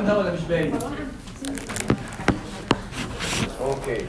الكلام ده ولا مش باين؟ اوكي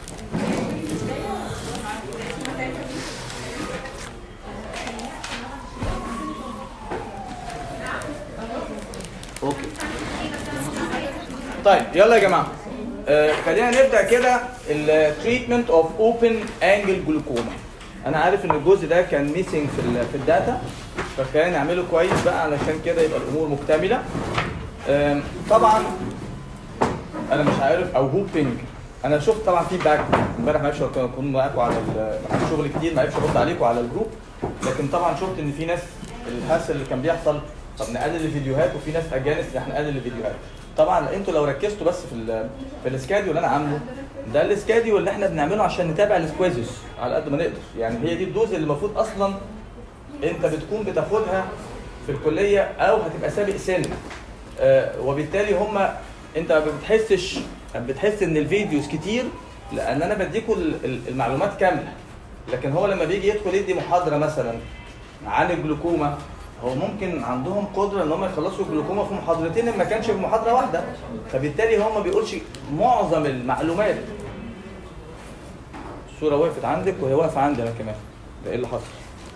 اوكي طيب يلا يا جماعه آه خلينا نبدا كده التريتمنت اوف اوبن انجل جلوكوما انا عارف ان الجزء ده كان ميسنج في ال- في الداتا فخلينا نعمله كويس بقى علشان كده يبقى الامور مكتمله آم، طبعا انا مش عارف او هوبينج انا شفت طبعا فيدباك امبارح ما عرفش اكون معاكم على ال- عندي شغل كتير ما عرفش ارد عليكم على الجروب لكن طبعا شفت ان في ناس الهسل اللي كان بيحصل طب نقلل الفيديوهات وفي ناس اجانس ان احنا نقلل الفيديوهات طبعا انتوا لو ركزتوا بس في ال في السكاديو اللي انا عامله ده السكاديو اللي احنا بنعمله عشان نتابع السكويزز على قد ما نقدر يعني هي دي الدوز اللي المفروض اصلا انت بتكون بتاخدها في الكليه او هتبقى سابق سن آه، وبالتالي هم انت ما بتحسش بتحس ان الفيديوز كتير لان انا بديكوا ال- ال- المعلومات كامله لكن هو لما بيجي يدخل يدي محاضره مثلا عن الجلوكوما هو ممكن عندهم قدره ان هم يخلصوا الجلوكوما في محاضرتين إن ما كانش في محاضره واحده فبالتالي هو ما بيقولش معظم المعلومات الصوره وقفت عندك وهي واقفه عندي انا كمان ده ايه اللي حصل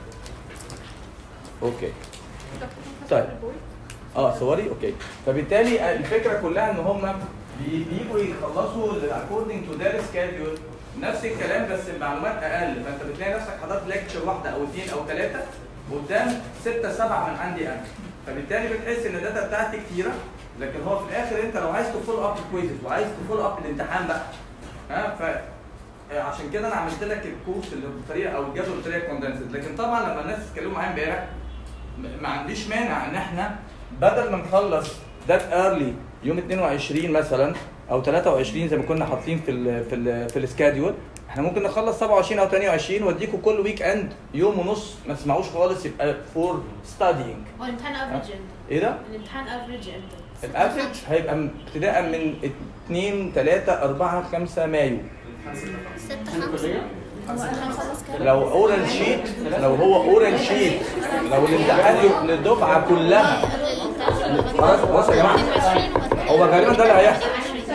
اوكي طيب اه صوري اوكي فبالتالي الفكره كلها ان هم بي- بييجوا يخلصوا according to their schedule نفس الكلام بس المعلومات اقل فانت بتلاقي نفسك حضرت ليكتشر واحده او اثنين او ثلاثه قدام سته سبعه من عندي انا فبالتالي بتحس ان الداتا بتاعتي كتيره لكن هو في الاخر انت لو عايز تفول اب الكويزز وعايز تفول اب الامتحان بقى ها ف عشان كده انا عملت لك الكورس اللي بطريقه او الجدول بطريقه كوندنسد لكن طبعا لما الناس اتكلموا معايا امبارح م- ما عنديش مانع ان احنا بدل ما نخلص ذات ايرلي يوم 22 مثلا او 23 زي ما كنا حاطين في ال في ال في السكادول احنا ممكن نخلص 27 او 28 واديكم كل ويك اند يوم ونص ما تسمعوش خالص يبقى فور ستادينج هو الامتحان افريج امتى؟ ايه ده؟ الامتحان افريج امتى؟ الافريج هيبقى م- ابتداء من 2 3 4 5 مايو ستة خمسة هو انا هنخلص كام؟ لو اورال شيت لو هو اورال شيت لو الامتحان ي- للدفعه كلها خلاص بصوا يا جماعه هو غالبا ده اللي هيحصل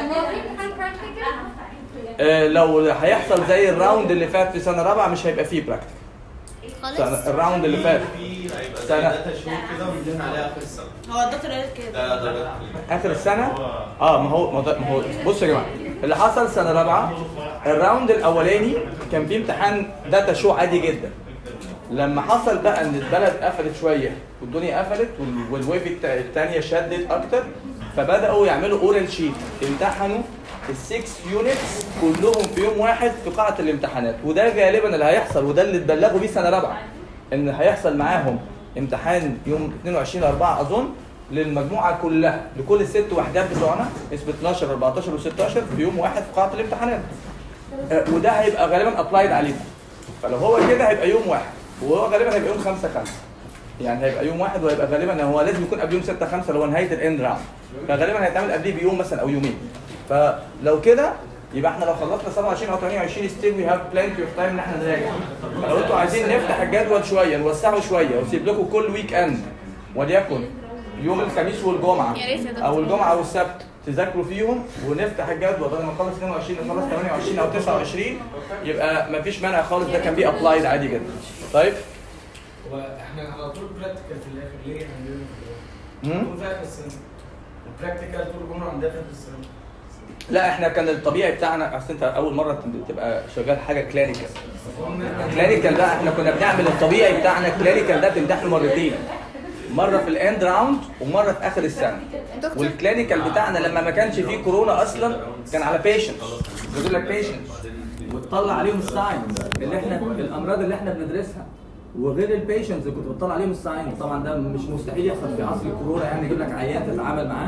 آه، لو هيحصل زي الراوند اللي فات في سنه رابعه مش هيبقى فيه براكتيك خالص سنة- الراوند اللي فات في هيبقى سنة. زي داتا شهور كده ومدين عليها اخر السنه هو الدكتور قال كده ده درجات اخر السنه اه ما هو ما هو- ما هو بصوا يا جماعه اللي حصل سنه رابعه الراوند الاولاني كان فيه امتحان داتا شو عادي جدا لما حصل بقى ان البلد قفلت شويه والدنيا قفلت وال- والويف الت- التانيه شدت اكتر فبداوا يعملوا اورال شيت امتحنوا السكس يونتس كلهم في يوم واحد في قاعه الامتحانات وده غالبا اللي هيحصل وده اللي اتبلغوا بيه سنه رابعه ان هيحصل معاهم امتحان يوم 22 4 اظن للمجموعه كلها لكل الست وحدات بتوعنا اسم 12 14 و16 في يوم واحد في قاعه الامتحانات آه، وده هيبقى غالبا ابلايد عليكم فلو هو كده هيبقى يوم واحد وهو غالبا هيبقى يوم 5 5 يعني هيبقى يوم واحد وهيبقى غالبا هو لازم يكون قبل يوم 6 5 اللي هو نهايه الاند راوند فغالبا هيتعمل قبليه بيوم مثلا او يومين فلو كده يبقى احنا لو خلصنا 27 او 28 ستيل وي هاف بلانتي اوف تايم ان احنا نراجع فلو انتوا عايزين نفتح الجدول شويه نوسعه شويه ونسيب لكم كل ويك اند وليكن يوم الخميس والجمعه يا ريت يا دكتور. او الجمعه او السبت تذاكروا فيهم ونفتح الجدول بدل ما نخلص 22 نخلص 28 او 29 يبقى مفيش مانع خالص ده كان بيه ابلايد عادي جدا طيب هو احنا على طول براكتيكال في الاخر ليه احنا عندنا في مم. الجمعه؟ في اخر السنه وبراكتيكال طول الجمعه عندنا في اخر السنه لا احنا كان الطبيعي بتاعنا اصل انت اول مره تبقى شغال حاجه كلينيكال كلينيكال ده احنا كنا بنعمل الطبيعي بتاعنا كلينيكال ده بتمتحنه مرتين مره في الاند راوند ومره في اخر السنه والكلينيكال بتاعنا لما ما كانش فيه كورونا اصلا كان على بيشنت بيقول لك بيشنت وتطلع عليهم الساينز اللي احنا الامراض اللي احنا بندرسها وغير البيشنتس اللي كنت بتطلع عليهم الساينز طبعا ده مش مستحيل يحصل في عصر الكورونا يعني يجيب لك عيان تتعامل معاه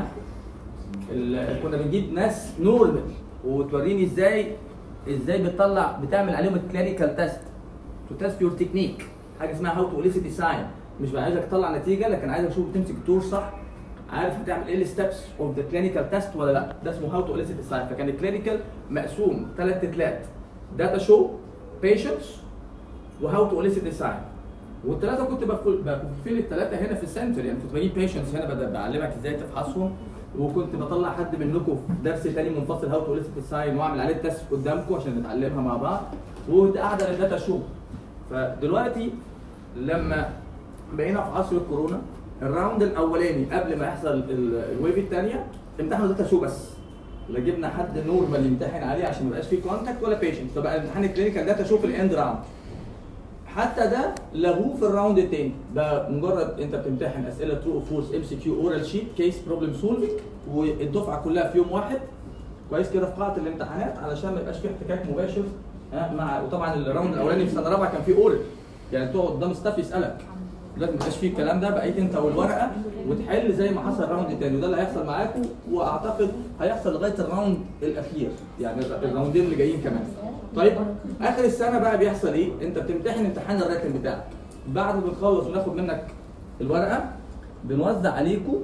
ال- كنا بنجيب ناس نورمال وتوريني ازاي ازاي بتطلع بتعمل عليهم الكلينيكال تيست تو تيست يور تكنيك حاجه اسمها هاو تو اليسيت ساين مش بقى عايزك تطلع نتيجه لكن عايزك تشوف بتمسك الدور صح عارف بتعمل ايه الستبس اوف ذا كلينيكال تيست ولا لا ده اسمه هاو تو اليسيت ساين فكان الكلينيكال مقسوم ثلاث تتلات داتا شو بيشنتس وهاو تو اليسيت ساين والثلاثه كنت بفل- بفل الثلاثه هنا في السنتر يعني كنت بجيب بيشنتس هنا بدأ بعلمك ازاي تفحصهم وكنت بطلع حد منكم في درس تاني منفصل هاو تو الساين واعمل عليه تيست قدامكم عشان نتعلمها مع بعض وقاعده للداتا شو فدلوقتي لما بقينا في عصر الكورونا الراوند الاولاني قبل ما يحصل ال- الويف الثانيه امتحنوا داتا شو بس لا جبنا حد نورمال يمتحن عليه عشان ما يبقاش فيه كونتاكت ولا بيشنت فبقى امتحان الكلينيكال داتا شو في الاند راوند حتى ده لغوه في الراوند التاني ده مجرد انت بتمتحن اسئله ترو او فورس ام سي كيو اورال شيت كيس بروبلم سولفنج والدفعه كلها في يوم واحد كويس كده في قاعه الامتحانات علشان ما يبقاش في احتكاك مباشر ها، مع وطبعا الراوند الاولاني في سنه رابعه كان في اورال يعني تقعد قدام ستاف يسالك لازم ما يبقاش فيه الكلام ده بقيت انت والورقه وتحل زي ما حصل الراوند التاني وده اللي هيحصل معاكم واعتقد هيحصل لغايه الراوند الاخير يعني الراوندين اللي جايين كمان طيب اخر السنه بقى بيحصل ايه؟ انت بتمتحن امتحان الراتب بتاعك بعد ما بنخلص وناخد منك الورقه بنوزع عليكم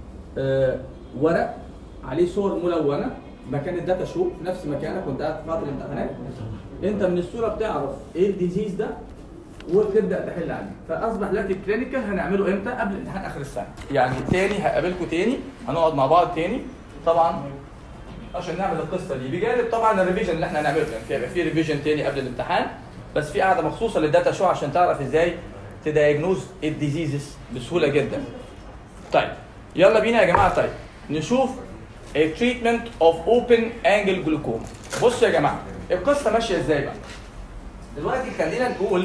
آه ورق عليه صور ملونه مكان الداتا شو في نفس مكانك وانت قاعد في قاعه الامتحانات انت من الصوره بتعرف ايه الديزيز ده وتبدا تحل عليه فاصبح دلوقتي الكلينيكال هنعمله امتى قبل امتحان اخر السنه يعني تاني هقابلكم تاني هنقعد مع بعض تاني طبعا عشان نعمل القصه دي بجانب طبعا الريفيجن اللي احنا هنعمله يعني في- هيبقى في ريفيجن تاني قبل الامتحان بس في قاعده مخصوصه للداتا شو عشان تعرف ازاي تدايجنوز الديزيزز بسهوله جدا طيب يلا بينا يا جماعه طيب نشوف التريتمنت اوف اوبن انجل جلوكوما بصوا يا جماعه القصه ماشيه ازاي بقى دلوقتي خلينا نقول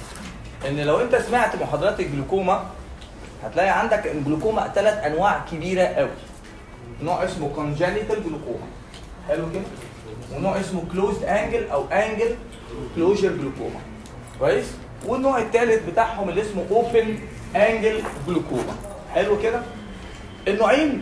ان لو انت سمعت محاضرات الجلوكوما هتلاقي عندك الجلوكوما ثلاث انواع كبيره قوي نوع اسمه congenital جلوكوما حلو كده ونوع اسمه closed angle او angle closure جلوكوما كويس والنوع الثالث بتاعهم اللي اسمه open angle جلوكوما حلو كده النوعين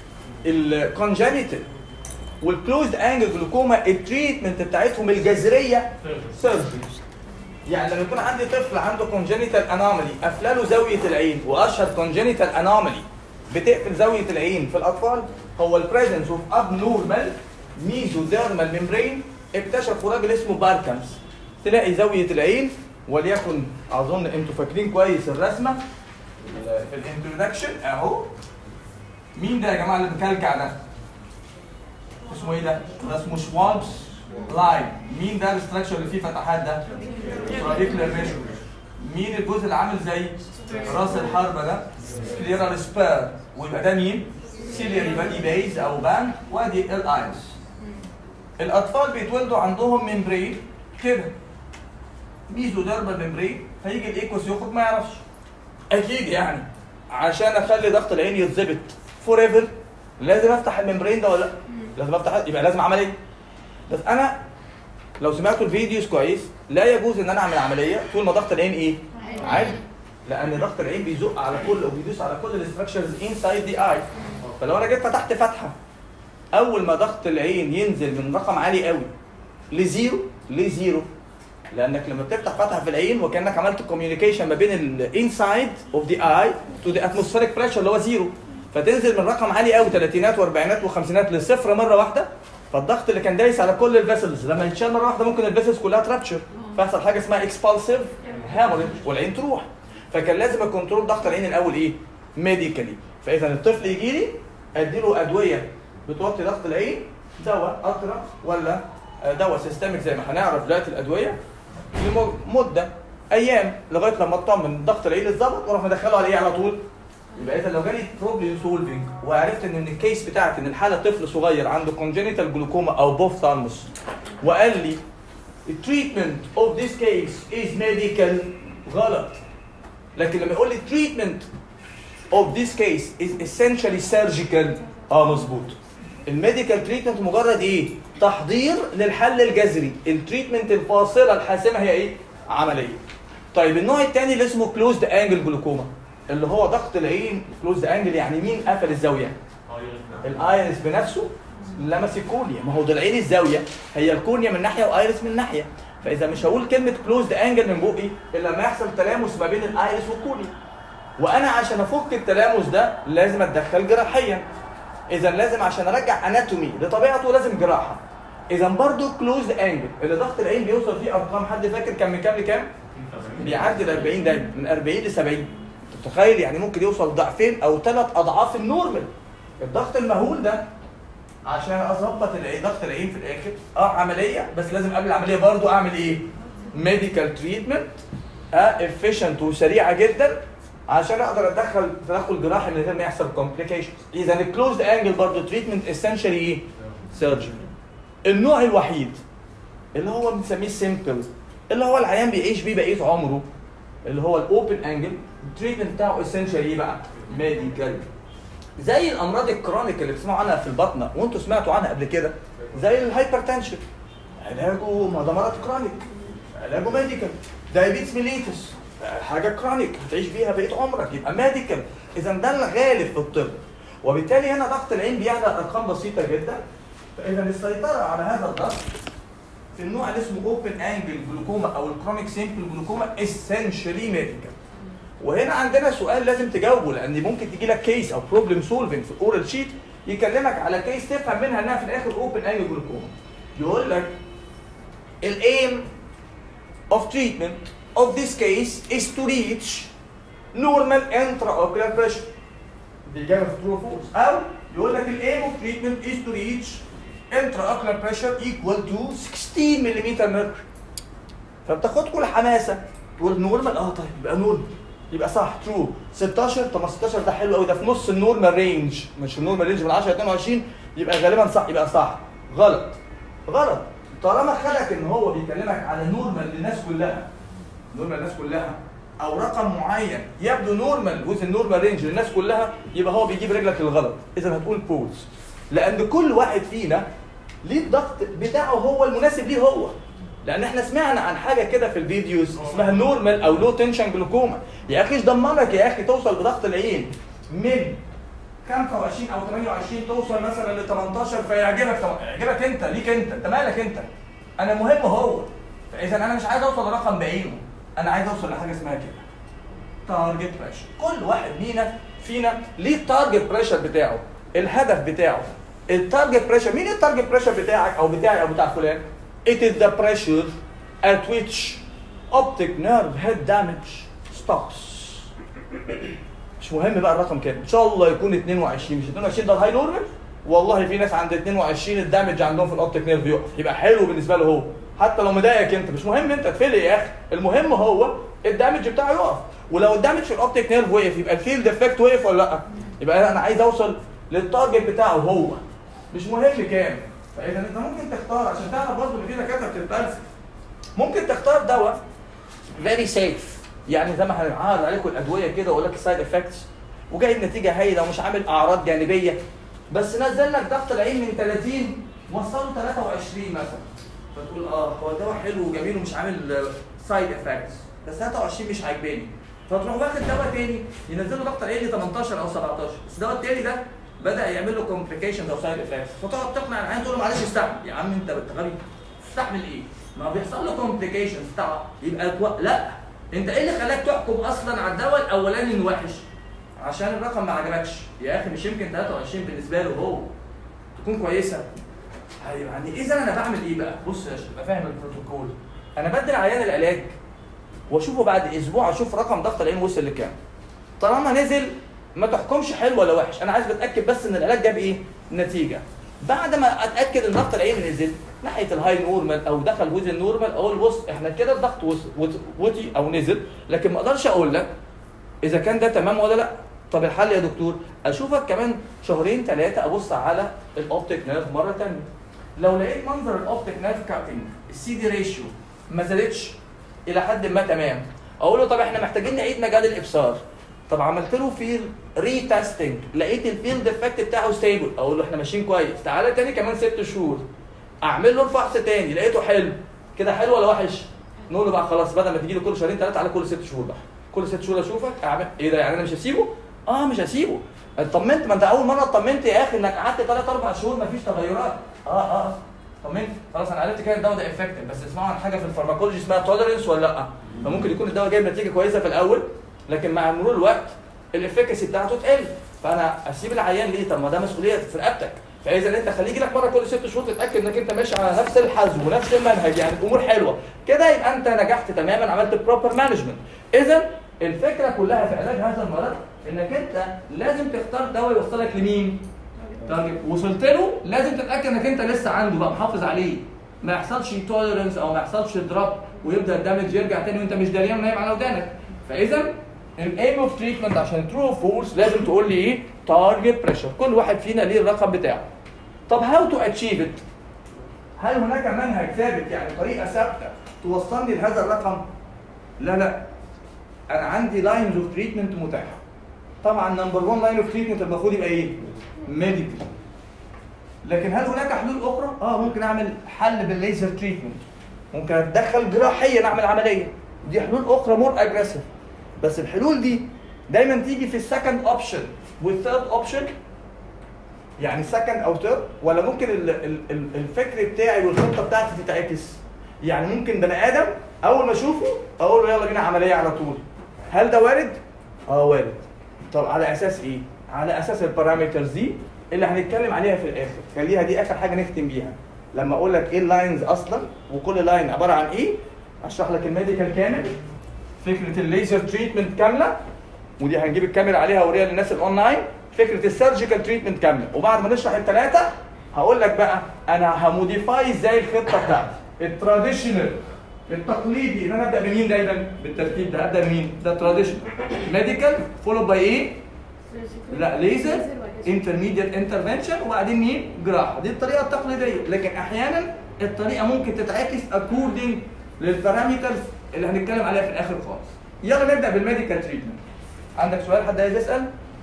الكونجنيتال والكلوزد انجل جلوكوما التريتمنت بتاعتهم الجذريه سيرجري يعني لما يكون عندي طفل عنده كونجنيتال انومالي قافله له زاويه العين واشهر كونجنيتال انومالي بتقفل زاويه العين في الاطفال هو البريزنس اوف اب نورمال ميزوديرمال ميمبرين اكتشفوا راجل اسمه باركنز تلاقي زاويه العين وليكن اظن انتوا فاكرين كويس الرسمه في الانترودكشن اهو مين ده يا جماعه اللي مكلكع ده؟ اسمه ايه ده؟ ده اسمه شوابس لاين مين ده الاستراكشر اللي فيه فتحات ده؟ ترابيكولار ريشو مين الجزء اللي عامل زي راس الحربه ده؟ سكليرال سبير ويبقى ده مين؟ سيلياري بادي بيز او بان وادي الايرس الاطفال بيتولدوا عندهم ممبرين كده ميزوديرمال ممبرين هيجي الايكوس يخرج ما يعرفش اكيد يعني عشان اخلي ضغط العين يتظبط فور ايفر لازم افتح الممبرين ده ولا لا؟ لازم افتح يبقى لازم اعمل ايه؟ بس انا لو سمعتوا الفيديوز كويس لا يجوز ان انا اعمل عمليه طول ما ضغط العين ايه؟ عالي لان ضغط العين بيزق على كل وبيدوس على كل الاستراكشرز انسايد ذا اي فلو انا جيت فتحت فتحه اول ما ضغط العين ينزل من رقم عالي قوي لزيرو لزيرو لانك لما بتفتح فتحه في العين وكانك عملت كوميونيكيشن ما بين الانسايد اوف ذا اي تو ذا اتموسفيريك بريشر اللي هو زيرو فتنزل من رقم عالي قوي ثلاثينات واربعينات وخمسينات لصفر مره واحده فالضغط اللي كان دايس على كل الفيسلز لما يتشال مره واحده ممكن الفيسلز كلها ترابتشر فيحصل حاجه اسمها اكسبالسيف هاموريج والعين تروح فكان لازم الكنترول ضغط العين الاول ايه؟ ميديكالي فاذا الطفل يجي لي اديله ادويه بتوطي ضغط العين دواء اطرى ولا آه، دواء سيستميك زي ما هنعرف دلوقتي الادويه لمده ايام لغايه لما اطمن ضغط العين اتظبط واروح مدخله على ايه على طول يبقى اذا لو جالي بروبلم سولفنج وعرفت ان من الكيس بتاعتي ان الحاله طفل صغير عنده كونجنيتال جلوكوما او بوفثالموس وقال لي التريتمنت اوف ذيس كيس از ميديكال غلط لكن لما يقول لي treatment of this case is essentially surgical اه مظبوط الميديكال تريتمنت مجرد ايه؟ تحضير للحل الجذري التريتمنت الفاصله الحاسمه هي ايه؟ عمليه طيب النوع الثاني اللي اسمه كلوزد انجل جلوكوما اللي هو ضغط العين كلوزد انجل يعني مين قفل الزاويه؟ الايرس بنفسه لمس الكورنيا ما هو ده العين الزاويه هي الكورنيا من ناحيه وايرس من ناحيه فاذا مش هقول كلمه كلوزد انجل من بوقي الا لما يحصل تلامس ما بين الايرس والكورنيا وانا عشان افك التلامس ده لازم اتدخل جراحيا اذا لازم عشان ارجع اناتومي لطبيعته لازم جراحه اذا برضو كلوزد انجل اللي ضغط العين بيوصل فيه ارقام حد فاكر كان من كام لكام بيعدي ال 40 دايما من 40 ل 70 تتخيل يعني ممكن يوصل ضعفين او ثلاث اضعاف النورمال الضغط المهول ده عشان اظبط العين ضغط العين في الاخر اه عمليه بس لازم قبل العمليه برضو اعمل ايه؟ ميديكال تريتمنت اه افيشنت وسريعه جدا عشان اقدر اتدخل تدخل جراحي من غير ما يحصل كومبليكيشنز اذا الكلوزد انجل برضه تريتمنت اسينشالي ايه؟ سيرجري النوع الوحيد اللي هو بنسميه سيمبل اللي هو العيان بيعيش بيه بقيه عمره اللي هو الاوبن انجل التريتمنت بتاعه اسينشالي ايه بقى؟ ميديكال زي الامراض الكرونيك اللي بتسمعوا عنها في البطنه وانتوا سمعتوا عنها قبل كده زي الهايبرتنشن علاجه ما ده مرض كرونيك علاجه ميديكال دايابيتس ميليتس حاجه كرونيك هتعيش بيها بقيه عمرك يبقى ميديكال اذا ده الغالب في الطب وبالتالي هنا ضغط العين بيعلى ارقام بسيطه جدا فاذا السيطره على هذا الضغط في النوع اللي اسمه اوبن انجل جلوكوما او الكرونيك سيمبل جلوكوما اسينشالي ميديكال وهنا عندنا سؤال لازم تجاوبه لان ممكن تجي لك كيس او بروبلم سولفنج في الاورال شيت يكلمك على كيس تفهم منها انها في الاخر اوبن انجل جلوكوما يقول لك الايم of treatment of this case is to reach normal intraocular pressure دي اجابه في true or false او يقول لك الايم of treatment is to reach intraocular pressure equal to 16 ملم mercury فبتاخدكم الحماسه تقول نورمال اه طيب يبقى نورمال يبقى صح ترو 16 طب 16 ده حلو قوي ده في نص النورمال رينج مش النورمال رينج من 10 ل 22 يبقى غالبا صح يبقى صح غلط غلط طالما خلق ان هو بيكلمك على نورمال للناس كلها نورمال للناس كلها او رقم معين يبدو نورمال وذ النورمال رينج للناس كلها يبقى هو بيجيب رجلك الغلط اذا هتقول بوز لان كل واحد فينا ليه الضغط بتاعه هو المناسب ليه هو لان احنا سمعنا عن حاجه كده في الفيديوز اسمها نورمال او لو تنشن جلوكوما يا اخي ايش ضمنك يا اخي توصل بضغط العين من 25 او 28 توصل مثلا ل 18 فيعجبك طب يعجبك انت ليك انت انت مالك انت انا مهم هو فاذا انا مش عايز اوصل لرقم بعينه انا عايز اوصل لحاجه اسمها كده تارجت بريشر كل واحد فينا فينا ليه التارجت بريشر بتاعه الهدف بتاعه التارجت بريشر مين التارجت بريشر بتاعك او بتاعي او بتاع فلان It is the pressure at which optic nerve head damage stops. مش مهم بقى الرقم كام، ان شاء الله يكون 22 مش 22 ده الهاي نورمال والله في ناس عند 22 الدامج عندهم في الاوبتيك نيرف يقف يبقى حلو بالنسبه له هو حتى لو مضايقك انت مش مهم انت تفلق يا اخي المهم هو الدامج بتاعه يقف ولو الدامج في الاوبتيك نيرف وقف يبقى الفيلد افكت وقف ولا لا يبقى انا عايز اوصل للتارجت بتاعه هو مش مهم كام فاذا انت ممكن تختار عشان تعرف برضه ان في دكاتره بتتفلسف ممكن تختار دواء فيري سيف يعني زي ما هنعرض عليكم الادويه كده واقول لك السايد افكتس وجايب نتيجه هايله ومش عامل اعراض جانبيه بس نزل لك ضغط العين من 30 وصله 23 مثلا فتقول اه هو الدواء حلو وجميل ومش عامل سايد افكتس بس 23 مش عاجباني فتروح واخد دواء تاني ينزل له ضغط العين ل 18 او 17 بس الدواء التاني ده بدا يعمل له كومبليكيشنز او سايد افكتس فتقعد تقنع العيان تقول له معلش استحمل يا عم انت انت غبي تستحمل ايه؟ ما بيحصل له كومبليكيشنز طبعا يبقى تو... لا انت ايه اللي خلاك تحكم اصلا على الدواء الاولاني انه وحش؟ عشان الرقم ما عجبكش يا اخي مش يمكن 23 بالنسبه له هو تكون كويسه ايوه يعني اذا انا بعمل ايه بقى؟ بص يا شباب فاهم البروتوكول انا بدي عيان العلاج واشوفه بعد اسبوع اشوف رقم ضغط العين وصل لكام طالما نزل ما تحكمش حلو ولا وحش انا عايز بتاكد بس ان العلاج جاب ايه نتيجه بعد ما اتاكد ان ضغط العين نزل ناحيه الهاي نورمال او دخل وزن النورمال اقول بص احنا كده الضغط وص- وطي او نزل لكن ما اقدرش اقول لك اذا كان ده تمام ولا لا طب الحل يا دكتور اشوفك كمان شهرين ثلاثه ابص على الاوبتيك نيرف مره ثانيه لو لقيت منظر الاوبتيك نيرف كابينج السي دي ريشيو ما زادتش الى حد ما تمام اقول له طب احنا محتاجين نعيد مجال الابصار طب عملت له فيل ري تيستنج لقيت الفيلد افكت بتاعه ستيبل اقول له احنا ماشيين كويس تعالى تاني كمان ست شهور اعمل له الفحص تاني لقيته حلو كده حلو ولا وحش نقول له بقى خلاص بدل ما تجي له كل شهرين ثلاثه على كل ست شهور بقى كل ست شهور اشوفك اعمل ايه ده يعني انا مش هسيبه اه مش هسيبه اطمنت ما انت اول مره اطمنت يا اخي انك قعدت ثلاث اربع شهور مفيش تغيرات اه اه طمنت خلاص انا عرفت كده الدواء ده افكتيف بس اسمعوا عن حاجه في الفارماكولوجي اسمها توليرنس ولا لا فممكن يكون الدواء جايب نتيجه كويسه في الاول لكن مع مرور الوقت الافكاسي بتاعته تقل فانا اسيب العيان ليه طب ما ده مسؤوليه في رقبتك فاذا انت خليه يجي لك مره كل ست شهور تتاكد انك انت ماشي على نفس الحزم ونفس المنهج يعني الامور حلوه كده يبقى انت نجحت تماما عملت بروبر مانجمنت اذا الفكره كلها في علاج هذا المرض انك انت لازم تختار دواء يوصلك لمين تارجت وصلت له لازم تتاكد انك انت لسه عنده بقى محافظ عليه ما يحصلش توليرنس او ما يحصلش دروب ويبدا الدمج يرجع تاني وانت مش دريان نايم على ودانك فاذا الايم اوف تريتمنت عشان ترو فورس لازم تقول لي ايه تارجت بريشر كل واحد فينا ليه الرقم بتاعه طب هاو تو اتشيف ات هل هناك منهج ثابت يعني طريقه ثابته توصلني لهذا الرقم لا لا انا عندي لاينز اوف تريتمنت متاحه طبعا نمبر 1 لاين اوف تريتمنت المفروض يبقى ايه ميديكال لكن هل هناك حلول اخرى اه ممكن اعمل حل بالليزر تريتمنت ممكن اتدخل جراحيا اعمل عمليه دي حلول اخرى مور اجريسيف بس الحلول دي دايما تيجي في السكند اوبشن والثيرد اوبشن يعني سكند او ثيرد ولا ممكن ال- ال- ال- الفكر بتاعي والخطه بتاعتي تتعكس يعني ممكن بني ادم اول ما اشوفه اقول له يلا بينا عمليه على طول هل ده وارد اه وارد طب على اساس ايه على اساس البارامترز دي اللي هنتكلم عليها في الاخر خليها دي اخر حاجه نختم بيها لما اقول لك ايه اللاينز اصلا وكل لاين عباره عن ايه اشرح لك الميديكال كامل فكره الليزر تريتمنت كامله ودي هنجيب الكاميرا عليها اوريها للناس الاونلاين فكره السيرجيكال تريتمنت كامله وبعد ما نشرح الثلاثه هقول لك بقى انا هموديفاي ازاي الخطه بتاعتي التراديشنال التقليدي ان انا ابدا بمين دايما بالترتيب ده ابدا بمين ده تراديشنال ميديكال فولو باي ايه لا ليزر انترميديت انترفنشن وبعدين مين جراحه دي الطريقه التقليديه لكن احيانا الطريقه ممكن تتعكس اكوردنج للبارامترز اللي هنتكلم عليها في الاخر خالص يلا نبدا بالميديكال تريتمنت عندك سؤال حد عايز يسال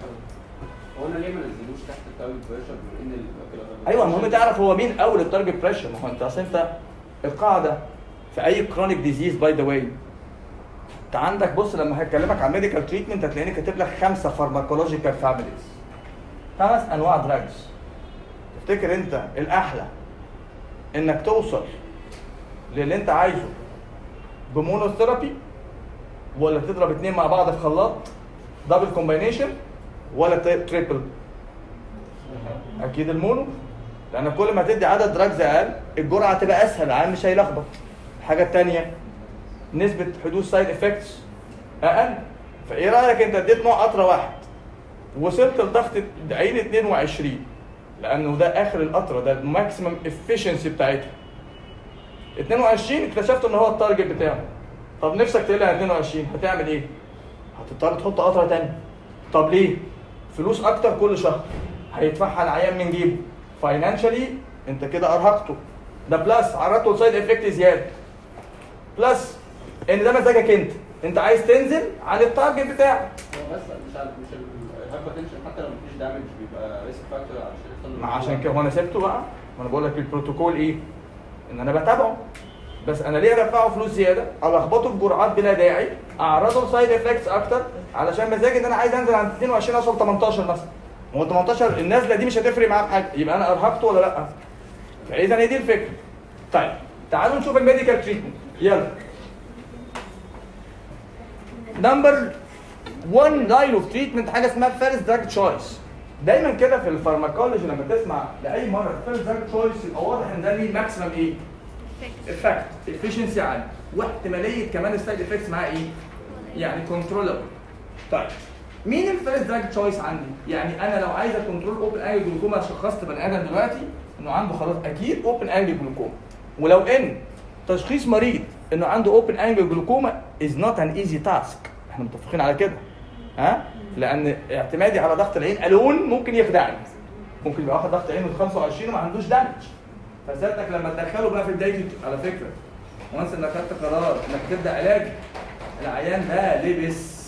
هو انا ليه ما نزلوش تحت التاوي بريشر بما ان ال- ايوه المهم تعرف هو مين اول التارجت بريشر ما هو انت اصل انت القاعده في اي كرونيك ديزيز باي ذا واي انت عندك بص لما هكلمك عن ميديكال تريتمنت هتلاقيني كاتب لك خمسه فارماكولوجيكال فاميليز خمس انواع دراجز تفتكر انت الاحلى انك توصل للي انت عايزه بمونوثيرابي ولا تضرب اتنين مع بعض في خلاط دبل كومباينيشن ولا تريبل اكيد المونو لان كل ما تدي عدد دراجز اقل الجرعه تبقى اسهل العيان مش هيلخبط الحاجه الثانيه نسبه حدوث سايد افكتس اقل فايه رايك انت اديت نوع قطره واحد وصلت لضغط عين 22 لانه ده اخر القطره ده الماكسيمم افشنسي بتاعتها 22 اكتشفت ان هو التارجت بتاعه طب نفسك تقلع 22 هتعمل ايه؟ هتضطر تحط قطره تانية طب ليه؟ فلوس اكتر كل شهر هيدفعها العيان من جيبه فاينانشالي انت كده ارهقته ده بلس عرضته لسايد افكت زياده بلس ان ده مزاجك انت انت عايز تنزل عن التارجت بتاعك هو بس مش عارف مش الهايبرتنشن حتى لو مفيش دامج بيبقى ريسك فاكتور عشان يحصل له ما عشان كده هو انا سبته بقى ما انا بقول لك البروتوكول ايه ان انا بتابعه بس انا ليه ادفعه فلوس زياده الخبطه في جرعات بلا داعي اعرضه لسايد افكتس اكتر علشان مزاجي ان انا عايز انزل عند 22 اوصل 18 مثلا هو 18 النازله دي مش هتفرق معاه في حاجه يبقى انا ارهقته ولا لا فاذا هي دي الفكره طيب تعالوا نشوف الميديكال تريتمنت يلا نمبر 1 لاين اوف تريتمنت حاجه اسمها فيرست دراج تشويس دايما كده في الفارماكولوجي لما تسمع لاي مرض فيرست دراج تشويس يبقى واضح ان ده ليه ماكسيمم ايه؟ افكت افشنسي عالي واحتماليه كمان السايد افكتس معاه ايه؟ يعني كنترولبل طيب مين الفيرست دراج تشويس عندي؟ يعني انا لو عايز كنترول اوبن انجل جلوكوما شخصت بني ادم دلوقتي انه عنده خلاص اكيد اوبن انجل جلوكوما ولو ان تشخيص مريض انه عنده اوبن انجل جلوكوما از نوت ان ايزي تاسك احنا متفقين على كده ها؟ لان اعتمادي على ضغط العين الون ممكن يخدعني ممكن يبقى واخد ضغط عينه 25 وما عندوش دامج فسيادتك لما تدخله بقى في بدايه على فكره وانس انك خدت قرار انك تبدا علاج العيان ده لبس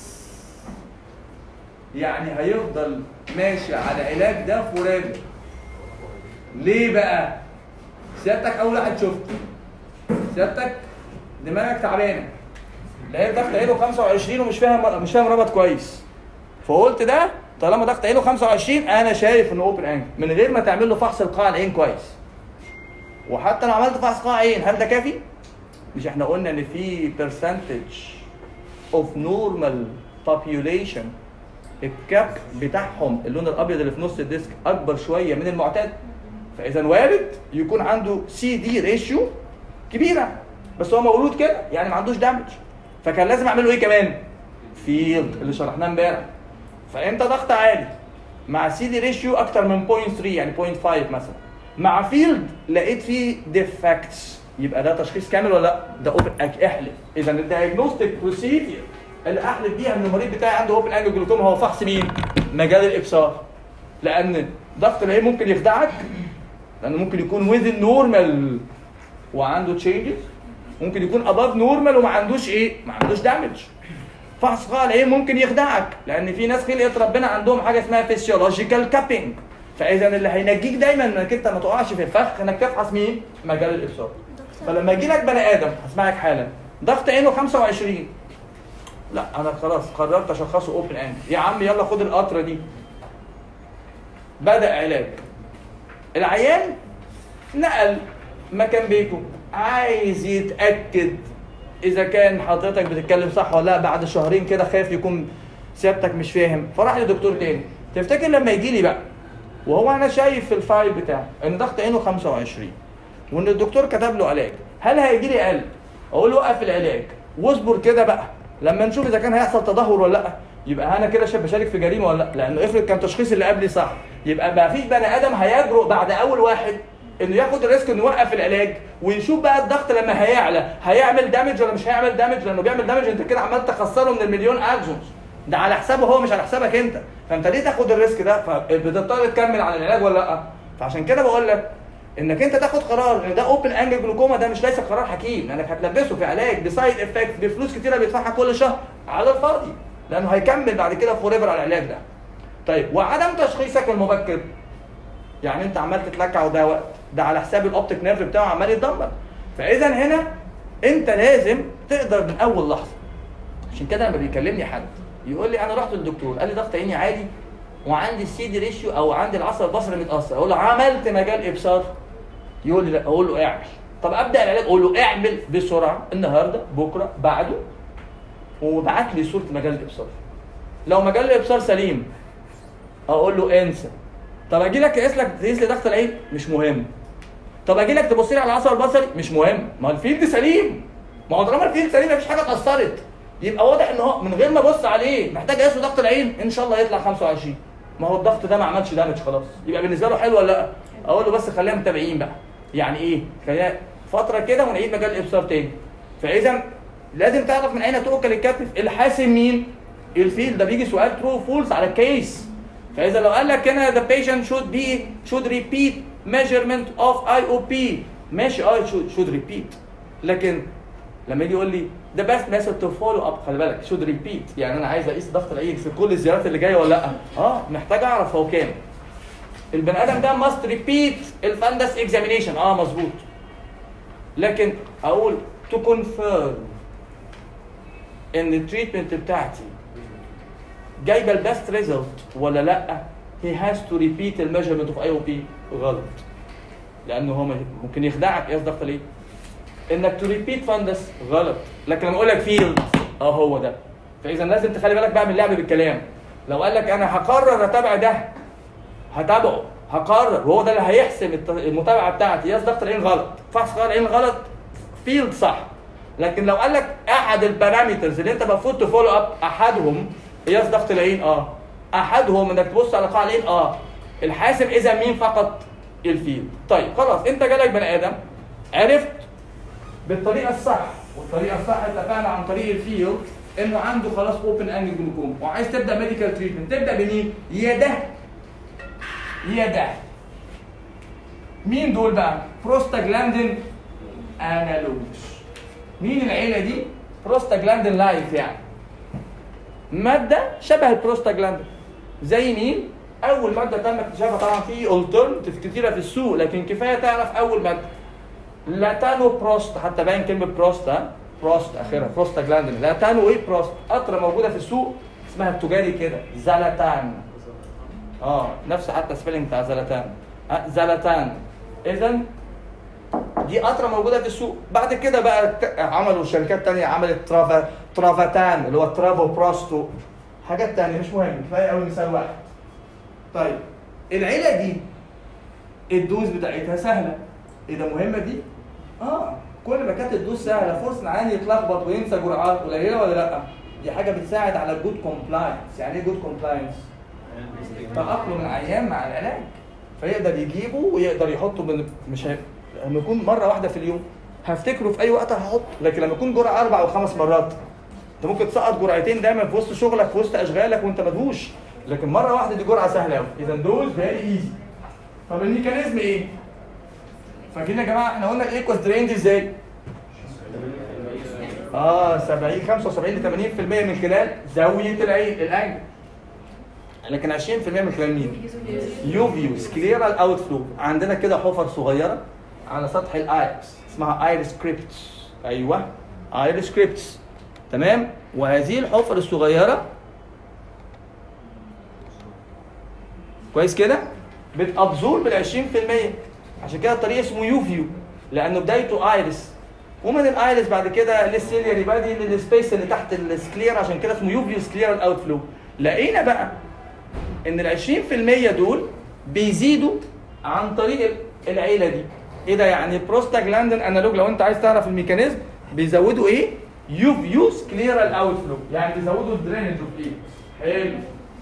يعني هيفضل ماشي على علاج ده فوراجي ليه بقى؟ سيادتك اول واحد شفته سيادتك دماغك تعبانه لقيت ضغط عينه 25 ومش فاهم مش فاهم ربط كويس فقلت ده طالما ضغط عينه 25 انا شايف انه اوبن انجل من غير ما تعمل له فحص القاع العين كويس وحتى لو عملت فحص قاع عين هل ده كافي؟ مش احنا قلنا ان في percentage of normal population الكاب بتاعهم اللون الابيض اللي في نص الديسك اكبر شويه من المعتاد فاذا وارد يكون عنده سي دي ريشيو كبيره بس هو مولود كده يعني ما عندوش دامج فكان لازم اعمل له ايه كمان؟ فيلد اللي شرحناه امبارح فانت ضغط عالي مع سي دي ريشيو اكتر من 0.3 يعني 0.5 مثلا مع فيلد لقيت فيه ديفكتس يبقى ده تشخيص كامل ولا لا؟ ده اوبن احلف اذا الدايجنوستيك بروسيدير اللي احلف بيها ان المريض بتاعي عنده اوبن انجل جلوكوما هو فحص مين؟ مجال الابصار لان ضغط العين ممكن يخدعك لانه ممكن يكون ويزن نورمال وعنده تشينجز ممكن يكون اباف نورمال وما عندوش ايه؟ ما عندوش دامج فحص قاع العين ممكن يخدعك لان في ناس خلقت ربنا عندهم حاجه اسمها فيسيولوجيكال كابينج فاذا اللي هينجيك دايما انك انت ما تقعش في الفخ انك تفحص مين؟ مجال الابصار دكتور فلما يجي لك بني ادم هسمعك حالا ضغط عينه 25 لا انا خلاص قررت اشخصه اوبن اند يا عم يلا خد القطره دي بدا علاج العيان نقل مكان بيته عايز يتاكد اذا كان حضرتك بتتكلم صح ولا لا بعد شهرين كده خايف يكون سيادتك مش فاهم فراح لدكتور تاني تفتكر لما يجي لي بقى وهو انا شايف في الفايل بتاعه ان ضغط عينه 25 وان الدكتور كتب له علاج هل هيجي لي قلب اقول له وقف العلاج واصبر كده بقى لما نشوف اذا كان هيحصل تدهور ولا لا يبقى انا كده شاب بشارك في جريمه ولا لا لانه افرض كان تشخيص اللي قبلي صح يبقى ما فيش بني ادم هيجرؤ بعد اول واحد انه ياخد الريسك انه يوقف العلاج ونشوف بقى الضغط لما هيعلى هيعمل دامج ولا مش هيعمل دامج لانه بيعمل دامج انت كده عمال تخسره من المليون اكزونز ده على حسابه هو مش على حسابك انت فانت ليه تاخد الريسك ده فبتضطر تكمل على العلاج ولا لا فعشان كده بقول لك انك انت تاخد قرار ان ده اوبن انجل جلوكوما ده مش ليس قرار حكيم لانك هتلبسه في علاج بسايد افكت بفلوس كتيره بيدفعها كل شهر على الفاضي لانه هيكمل بعد كده فور ايفر على العلاج ده طيب وعدم تشخيصك المبكر يعني انت عمال تتلكع وده وقت ده على حساب الاوبتيك نيرف بتاعه عمال يتدمر فاذا هنا انت لازم تقدر من اول لحظه عشان كده لما بيكلمني حد يقول لي انا رحت للدكتور قال لي ضغط عيني عادي وعندي السي دي ريشيو او عندي العصب البصري متاثر اقول له عملت مجال ابصار يقول لي لا اقول له اعمل طب ابدا العلاج اقول له اعمل بسرعه النهارده بكره بعده وبعت لي صوره مجال الابصار لو مجال الابصار سليم اقول له انسى طب اجي لك اقيس لك تقيس لي ضغط العين مش مهم طب اجي لك تبص لي على العصب البصري مش مهم ما هو الفيلد سليم ما هو طالما الفيلد سليم مفيش حاجه اتاثرت يبقى واضح ان هو من غير ما ابص عليه محتاج اقيس له ضغط العين ان شاء الله يطلع 25 ما هو الضغط ده ما عملش دامج خلاص يبقى بالنسبه له حلو ولا لا اقول له بس خلينا متابعين بقى يعني ايه خلينا فتره كده ونعيد مجال الابصار تاني فاذا لازم تعرف من اين تؤكل الكتف الحاسم مين الفيلد ده بيجي سؤال ترو فولز على الكيس فاذا لو قال لك هنا the patient should be should repeat measurement of IOP ماشي اه should, should repeat لكن لما يجي يقول لي the best method to follow up خلي بالك should repeat يعني انا عايز اقيس ضغط العين في كل الزيارات اللي جايه ولا لا اه محتاج اعرف هو كام البني ادم ده must repeat الفندس examination اه مظبوط لكن اقول to confirm ان التريتمنت بتاعتي جايبه البيست ريزلت ولا لا he has to repeat الميجرمنت اوف اي او بي غلط لانه هو ممكن يخدعك قياس ضغط ليه انك تو ريبيت فاندس غلط لكن لما اقول لك فيلد اه هو ده فاذا لازم تخلي بالك بقى من اللعب بالكلام لو قال لك انا هقرر اتابع ده هتابعه هقرر وهو ده اللي هيحسم الت- المتابعه بتاعتي قياس ضغط العين غلط فحص ضغط العين غلط فيلد صح لكن لو قال لك احد البارامترز اللي انت المفروض تفولو اب احدهم قياس ضغط العين اه احدهم انك تبص على قاع العين اه الحاسم اذا مين فقط الفيلد طيب خلاص انت جالك بني ادم عرفت بالطريقه الصح والطريقه الصح اتفقنا عن طريق الفيلد انه عنده خلاص اوبن انجل جلوكوما وعايز تبدا ميديكال تريتمنت تبدا بمين؟ يا ده يا ده مين دول بقى؟ بروستاجلاندين انالوجز مين العيله دي؟ بروستاجلاندين لايف يعني ماده شبه البروستاجلاندين زي مين؟ اول ماده تم اكتشافها طبعا في الترنتيف كتيره في السوق لكن كفايه تعرف اول ماده لاتانو بروست حتى باين كلمه بروست ها بروست اخرها بروستاجلاندين لاتانو ايه بروست قطره موجوده في السوق اسمها التجاري كده زلاتان اه نفس حتى سبيلنج بتاع زلاتان آه زلاتان اذا دي قطره موجوده في السوق بعد كده بقى ت- عملوا شركات تانية عملت ترافا ترافاتان اللي هو ترافو بروستو حاجات تانية مش مهم كفايه قوي مثال واحد طيب العيله دي الدوز بتاعتها سهله ايه ده مهمه دي اه كل ما كانت الدوز سهله فرصه ان العيان يتلخبط وينسى جرعات قليله ولا لا دي حاجه بتساعد على جود كومبلاينس يعني ايه جود كومبلاينس تأقلم العيان مع العلاج فيقدر يجيبه ويقدر يحطه من مش هي... لما يكون مره واحده في اليوم هفتكره في اي وقت هحط لكن لما يكون جرعه اربع او خمس مرات انت ممكن تسقط جرعتين دايما في وسط شغلك في وسط اشغالك وانت مدهوش لكن مره واحده دي جرعه سهله قوي اذا دوز فيري ايزي طب الميكانيزم ايه؟ فاكرين يا جماعه احنا قلنا الايكوس درين دي ازاي؟ اه 70 75 ل 80% من خلال زاويه العين الانجل لكن 20% من خلال مين؟ يوفيو سكليرال اوت فلو عندنا كده حفر صغيره على سطح الايرس اسمها ايرس كريبتس ايوه ايرس كريبتس تمام وهذه الحفر الصغيره كويس كده بتابزورب ال 20% عشان كده الطريق اسمه يوفيو لانه بدايته ايرس ومن الايرس بعد كده للسيلياري بادي للسبيس اللي تحت السكلير عشان كده اسمه يوفيو سكليرال اوت فلو لقينا بقى ان ال 20% دول بيزيدوا عن طريق العيله دي ايه ده يعني بروستاجلاندين انالوج لو انت عايز تعرف الميكانيزم بيزودوا ايه يوفيو سكليرال اوت فلو يعني بيزودوا الدرينج اوف ايه حلو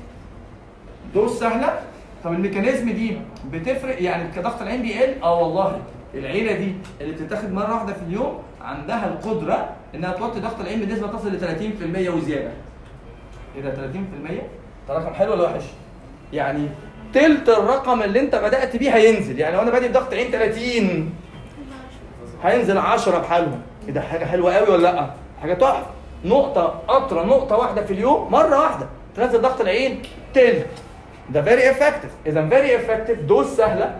دوز سهله طب الميكانيزم دي بتفرق يعني كضغط العين بيقل اه والله العيله دي اللي بتتاخد مره واحده في اليوم عندها القدره انها توطي ضغط العين بنسبه تصل ل 30% وزياده ايه ده 30% ده رقم حلو ولا وحش يعني تلت الرقم اللي انت بدات بيه هينزل يعني لو انا بادئ بضغط عين 30 هينزل 10 بحالهم ايه ده حاجه حلوه قوي ولا لا حاجه تحفه نقطه قطره نقطه واحده في اليوم مره واحده تنزل ضغط العين تلت ده فيري افكتيف اذا فيري افكتيف دوز سهله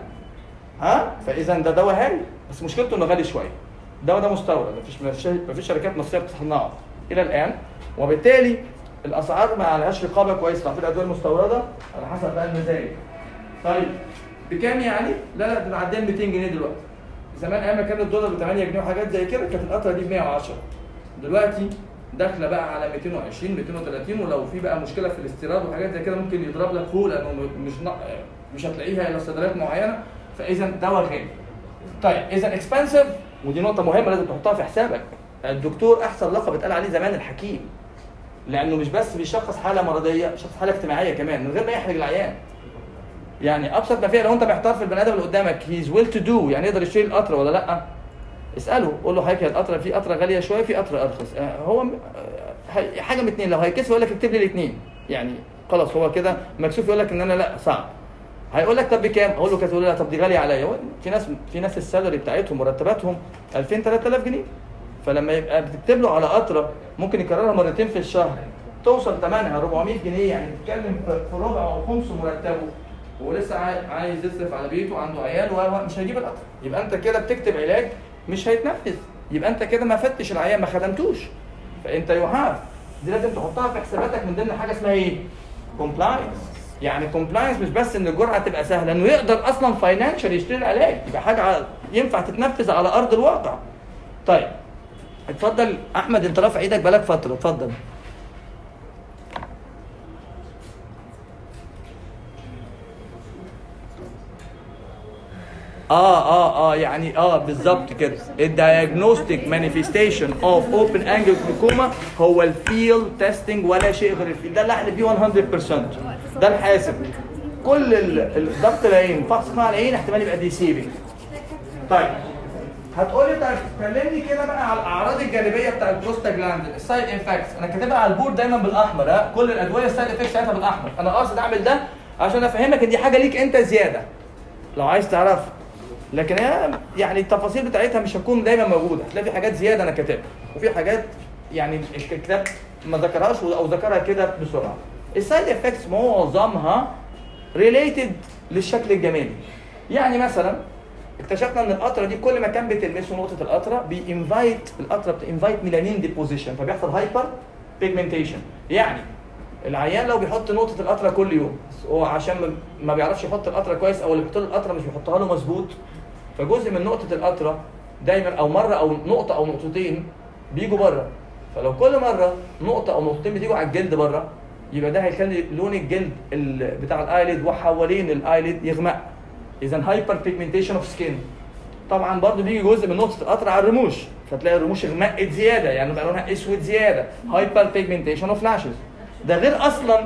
ها فاذا ده دواء هايل بس مشكلته انه غالي شويه الدواء ده مستورد مفيش مفيش شركات مصريه بتصنعه الى الان وبالتالي الاسعار ما عليهاش رقابه كويسه في الادويه المستورده على حسب بقى المزاج طيب بكام يعني؟ لا لا ده معديه 200 جنيه دلوقتي زمان ايام ما كان الدولار ب 8 جنيه وحاجات زي كده كانت القطره دي ب 110 دلوقتي داخله بقى على 220 230 ولو في بقى مشكله في الاستيراد وحاجات زي كده ممكن يضرب لك فوق لانه مش ن- مش هتلاقيها الا صيدليات معينه فاذا دواء غالي. طيب اذا اكسبنسيف ودي نقطه مهمه لازم تحطها في حسابك الدكتور احسن لقب اتقال عليه زمان الحكيم لانه مش بس بيشخص حاله مرضيه بيشخص حاله اجتماعيه كمان من غير ما يحرج العيان يعني ابسط ما فيها لو انت محتار في البني ادم اللي قدامك هيز ويل تو دو يعني يقدر يشتري القطره ولا لا اساله قول له حضرتك هي القطره في قطره غاليه شويه في قطره ارخص آه، هو م- آه، هي- حاجه من اتنين لو هيكسف يقول لك اكتب لي الاثنين يعني خلاص هو كده مكسوف يقول لك ان انا لا صعب هيقول لك طب بكام؟ اقول له كانت لا طب دي غاليه عليا هو في ناس في ناس السالري بتاعتهم مرتباتهم 2000 3000 جنيه فلما يبقى بتكتب له على قطره ممكن يكررها مرتين في الشهر توصل ثمنها 400 جنيه يعني بتتكلم في في ربع او خمس مرتبه ولسه عاي- عايز يصرف على بيته وعنده عيال ومش هيجيب القطر يبقى انت كده بتكتب علاج مش هيتنفذ يبقى انت كده ما فتش العيان ما خدمتوش فانت يو هاف دي لازم تحطها في حساباتك من ضمن حاجه اسمها ايه؟ كومبلاينس يعني كومبلاينس مش بس ان الجرعه تبقى سهله انه يقدر اصلا فاينانشال يشتري العلاج يبقى حاجه ع- ينفع تتنفذ على ارض الواقع طيب اتفضل احمد انت رافع ايدك بقالك فتره اتفضل اه اه اه يعني اه بالظبط كده الدايجنوستيك مانيفستيشن اوف اوبن انجل جلوكوما هو الفيلد تيستنج ولا شيء غير الفيلد ده اللي احنا بيه 100% ده الحاسب كل ال- ال- ضغط العين فحص قاع العين احتمال يبقى ديسيبنج طيب هتقول لي طيب كلمني كده بقى على الاعراض الجانبيه بتاع البروستاجلاندين السايد افكتس انا كاتبها على البورد دايما بالاحمر ها كل الادويه السايد افكتس بتاعتها بالاحمر انا قاصد اعمل ده عشان افهمك ان دي حاجه ليك انت زياده لو عايز تعرفها لكن هي يعني التفاصيل بتاعتها مش هتكون دايما موجوده هتلاقي في حاجات زياده انا كاتبها وفي حاجات يعني الكتاب ما ذكرهاش او ذكرها كده بسرعه السايد افكتس معظمها ريليتد للشكل الجمالي يعني مثلا اكتشفنا ان القطره دي كل ما كان بتلمسه نقطه القطره بينفايت القطره بتنفايت ميلانين ديبوزيشن فبيحصل هايبر بيجمنتيشن يعني العيان لو بيحط نقطه القطره كل يوم هو عشان ما- ما بيعرفش يحط القطره كويس او اللي بيحط له القطره مش بيحطها له مظبوط فجزء من نقطه القطره دايما او مره او نقطه او نقطتين بيجوا بره فلو كل مره نقطه او نقطتين بتيجوا على الجلد بره يبقى ده هيخلي لون الجلد ال- بتاع الايليد وحوالين الايليد يغمق اذا هايبر بيجمنتيشن اوف سكين طبعا برضو بيجي جزء من نقطه القطر على الرموش فتلاقي الرموش غمقت زياده يعني بقى لونها اسود زياده هايبر بيجمنتيشن اوف لاشز ده غير اصلا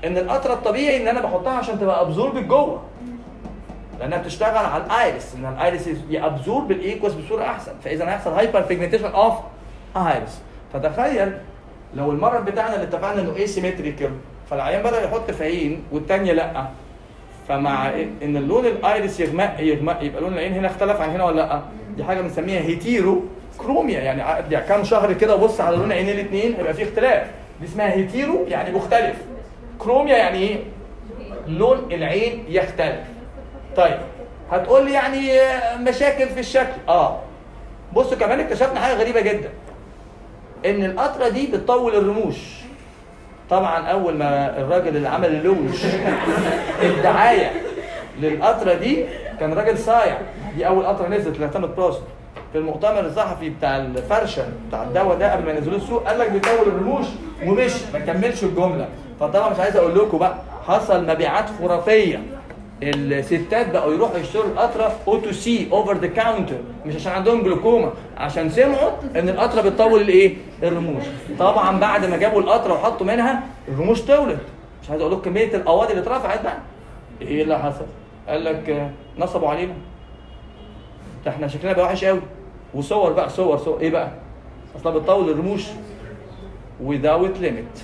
ان القطره الطبيعي ان انا بحطها عشان تبقى ابزورب جوه لانها بتشتغل على الايرس ان الايرس يابزورب الايكوس بصوره احسن فاذا هيحصل هايبر بيجمنتيشن اوف ايرس فتخيل لو المرض بتاعنا اللي اتفقنا انه اسيمتريكال فالعيان بدا يحط في عين والثانيه لا فمع ان اللون الايرس يغمق يغمق يبقى لون العين هنا اختلف عن هنا ولا لا دي حاجه بنسميها هيتيرو كروميا يعني عقد يعني كام شهر كده بص على لون عينين الاثنين هيبقى في اختلاف دي اسمها هيتيرو يعني مختلف كروميا يعني ايه لون العين يختلف طيب هتقول لي يعني مشاكل في الشكل اه بصوا كمان اكتشفنا حاجه غريبه جدا ان القطره دي بتطول الرموش طبعا اول ما الراجل اللي عمل اللوش الدعايه للقطره دي كان راجل صايع دي اول قطره نزلت لاعتمد بروست في المؤتمر الصحفي بتاع الفرشه بتاع الدواء ده قبل ما ينزلوه السوق قال لك بيطول الرموش ومشي ما كملش الجمله فطبعا مش عايز اقول لكم بقى حصل مبيعات خرافيه الستات بقوا يروحوا يشتروا القطره او تو سي اوفر ذا كاونتر مش عشان عندهم جلوكوما عشان سمعوا ان القطره بتطول الايه؟ الرموش طبعا بعد ما جابوا القطره وحطوا منها الرموش طولت مش عايز اقول لكم كميه القواضي اللي اترفعت بقى ايه اللي حصل؟ قال لك آه، نصبوا علينا ده احنا شكلنا بقى وحش قوي وصور بقى صور صور ايه بقى؟ اصلا بتطول الرموش without limit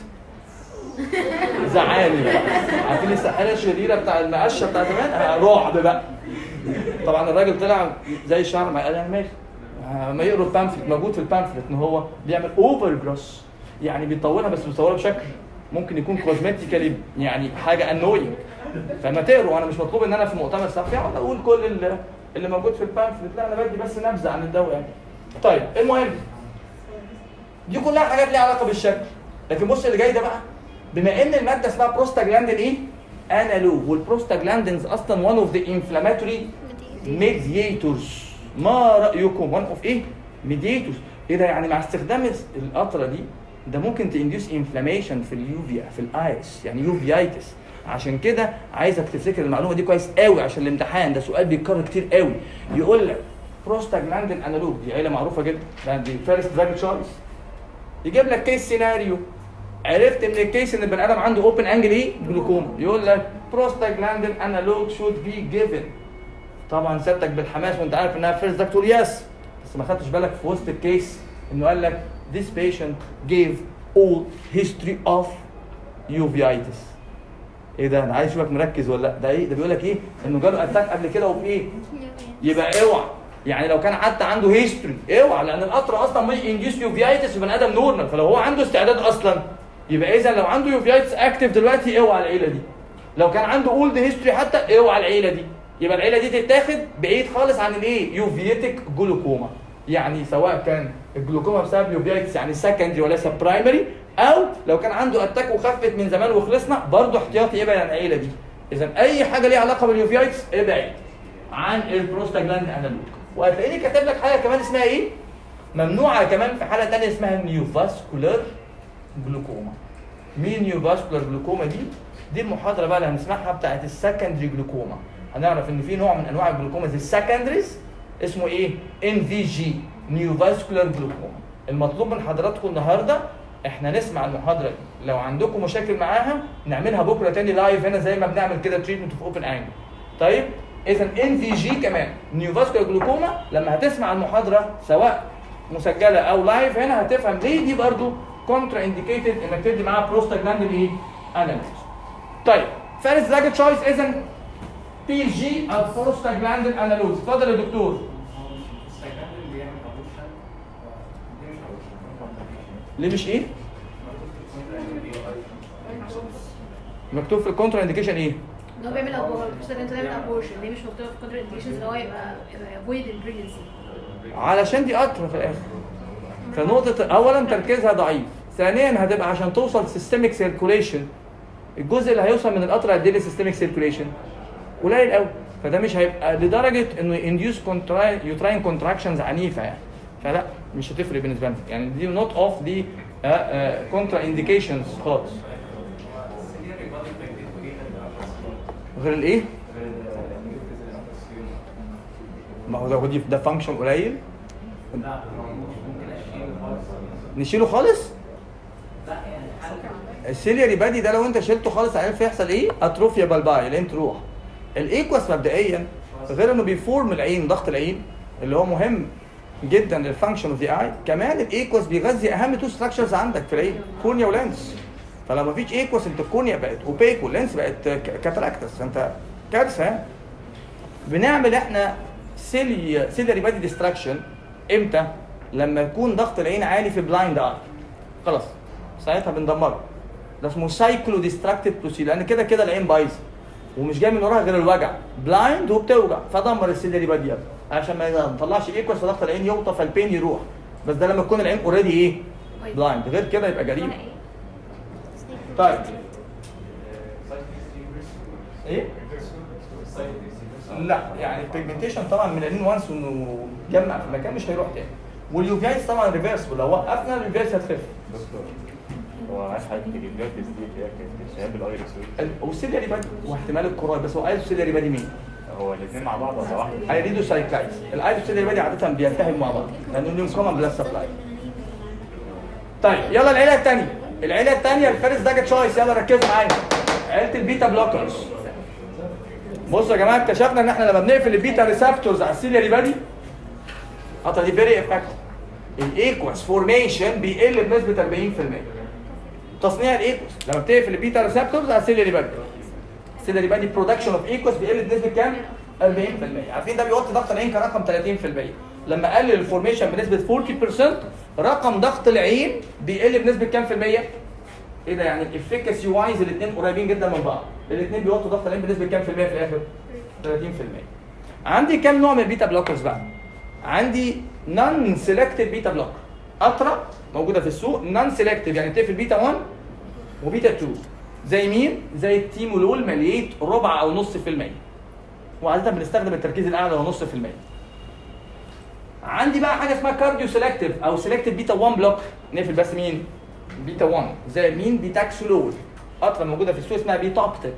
زعاني بقى عارفين السحاله الشريره بتاع المقشه بتاع زمان آه، رعب بقى طبعا الراجل طلع زي الشعر ما قال انا مالي آه، ما يقروا البامفلت موجود في البامفلت ان هو بيعمل اوفر جروس يعني بيطولها بس بيطولها بشكل ممكن يكون كوزمتيكالي يعني حاجه انوينج فما تقروا انا مش مطلوب ان انا في مؤتمر صحفي اقعد اقول كل اللي, اللي موجود في البامفلت لا انا بدي بس نبذه عن الدواء يعني طيب المهم دي كلها حاجات ليها علاقه بالشكل لكن بص اللي جاي ده بقى بما ان الماده اسمها بروستاجلاندين ايه؟ انالوج والبروستاجلاندينز اصلا one of the inflammatory ميدياتورز ما رايكم one of ايه؟ ميدياتورز ايه ده يعني مع استخدام القطره دي ده ممكن تنديوس انفلاميشن في اليوفيا في الايس يعني يوفيايتس عشان كده عايزك تفتكر المعلومه دي كويس قوي عشان الامتحان ده سؤال بيتكرر كتير قوي يقول لك بروستاجلاندين انالوج دي عيله معروفه جدا ده دي فيرست دراج تشويس يجيب لك كيس سيناريو عرفت من الكيس ان البني ادم عنده اوبن انجل ايه؟ جلوكوما يقول لك بروستاجلاندين انالوج شود بي جيفن طبعا سبتك بالحماس وانت عارف انها فيرست دكتور يس بس ما خدتش بالك في وسط الكيس انه قال لك this patient gave all history of uveitis ايه ده انا عايز اشوفك مركز ولا لا ده ايه ده بيقول لك ايه انه جاله اتاك قبل كده وبايه يبقى اوعى يعني لو كان حتى عنده هيستوري اوعى لان القطر اصلا ما ينجيس يوفيايتس في بني ادم نورمال فلو هو عنده استعداد اصلا يبقى اذا لو عنده يوفيايتس اكتف دلوقتي اوعى العيله دي لو كان عنده اولد هيستوري حتى اوعى العيله دي يبقى العيله دي تتاخد بعيد خالص عن الايه يوفيتك جلوكوما يعني سواء كان الجلوكوما بسبب يوفيتس يعني سكندري وليس برايمري او لو كان عنده اتاك وخفت من زمان وخلصنا برضه احتياطي ابعد عن العيله دي اذا اي حاجه ليها علاقه باليوفيتس ابعد عن البروستاجلاند انالوج وهتلاقيني كاتب لك حاجه كمان اسمها ايه ممنوعه كمان في حاله ثانيه اسمها نيوفاسكولار جلوكوما مين نيوفاسكولار جلوكوما دي دي المحاضره بقى اللي هنسمعها بتاعت السكندري جلوكوما هنعرف ان في نوع من انواع الجلوكوما زي السكندريز اسمه ايه ان في جي نيوفاسكولار جلوكوما المطلوب من حضراتكم النهارده احنا نسمع المحاضره دي لو عندكم مشاكل معاها نعملها بكره تاني لايف هنا زي ما بنعمل كده تريتمنت في اوبن انجل طيب اذا ان في جي كمان نيوفاسكولار جلوكوما لما هتسمع المحاضره سواء مسجله او لايف هنا هتفهم ليه دي برضو كونترا انديكيتد انك تدي معاها بروستاجلاندين ايه؟ اناليسيس. طيب فارس دراج تشويس اذا بي جي او بروستاجلاندين انالوز اتفضل يا دكتور ليه مش ايه؟ مكتوب في الكونترا انديكيشن ايه؟ ان هو بيعمل ابورشن انت تعمل ابورشن ليه مش مكتوب في كونتر انديكيشنز ان هو يبقى افويد البريجنسي علشان دي قطره في الاخر فنقطة أولا تركيزها ضعيف، ثانيا هتبقى عشان توصل سيستميك سيركوليشن الجزء اللي هيوصل من القطره قد ايه للسيستميك سيركوليشن؟ قليل قوي فده مش هيبقى لدرجه انه ينديوس يوتراين كونتراكشنز عنيفه يعني فلا مش هتفرق بالنسبه لنا يعني دي نوت اوف دي كونترا انديكيشنز خالص غير الايه؟ ما هو لو دي ده فانكشن قليل نشيله خالص؟ السيلياري بادي ده لو انت شلته خالص عارف يحصل ايه؟ اتروفيا بالباي العين تروح. الايكوس مبدئيا غير انه بيفورم العين ضغط العين اللي هو مهم جدا للفانكشن اوف ذا اي كمان الايكوس بيغذي اهم تو ستراكشرز عندك في العين كورنيا ولينس فلو ما فيش ايكوس انت الكورنيا بقت اوبيك واللينس بقت ك- كاتاراكتس انت كارثه يعني. بنعمل احنا سيلي سيلياري بادي ديستراكشن امتى؟ لما يكون ضغط العين عالي في بلايند اي خلاص ساعتها بندمره ده اسمه سايكلو ديستراكتيف بروسيد لان كده كده العين بايظه ومش جاي من وراها غير الوجع بلايند وبتوجع فدمر السيلياري بادي يلا عشان ما نطلعش ايكوس فضغط العين يوطى فالبين يروح بس ده لما تكون العين اوريدي ايه؟ بلايند غير كده يبقى جريمه طيب ايه؟ لا يعني البيجمنتيشن طبعا من الين وانس انه جمع في مكان مش هيروح تاني واليوفيايز طبعا ريفيرس لو وقفنا اليوفيايز هتخف دكتور هو عايز حضرتك تجيب لك دي اللي هي كانت الشهاب الايرس ال- والسيلياري بادي واحتمال الكوراي بس هو ايزو سيلياري بادي مين؟ هو الاثنين مع بعض ولا واحد؟ ايريدو سايكلايتس الايزو سيلياري بادي عاده بيلتهموا مع بعض لانه ليهم كومن بلاد سبلاي طيب يلا العيله الثانيه العيله الثانيه الفيرست داجا تشويس يلا ركزوا معايا عيله البيتا بلوكرز بصوا يا جماعه اكتشفنا ان احنا لما بنقفل البيتا ريسبتورز على السيلياري بادي قطع دي فيري افكتيف الايكوس فورميشن بيقل بنسبه 40% تصنيع الايكوس لما بتقفل البيتا ريسبتورز على السيلياري بادي السيلياري بادي برودكشن اوف ايكوس بيقل بنسبه كام؟ 40% عارفين ده بيوطي ضغط العين كرقم 30% لما قلل الفورميشن بنسبه 40% رقم ضغط العين بيقل بنسبه كام في المية؟ ايه ده يعني الافكاسي وايز الاثنين قريبين جدا من بعض الاثنين بيوطوا ضغط العين بنسبه كام في المية في الاخر؟ 30% عندي كام نوع من البيتا بلوكرز بقى؟ عندي نون سيلكتيف بيتا بلوكر اطرا موجوده في السوق نون سيلكتيف يعني تقفل بيتا 1 وبيتا 2 زي مين؟ زي التيمولول مليت ربع او نص في المية وعادة بنستخدم التركيز الاعلى هو نص في المية عندي بقى حاجه اسمها كارديو سيلكتيف او سيلكتيف بيتا 1 بلوك نقفل بس مين؟ بيتا 1 زي مين؟ بيتاكسولول قطره موجوده في السوق اسمها بيتوبتك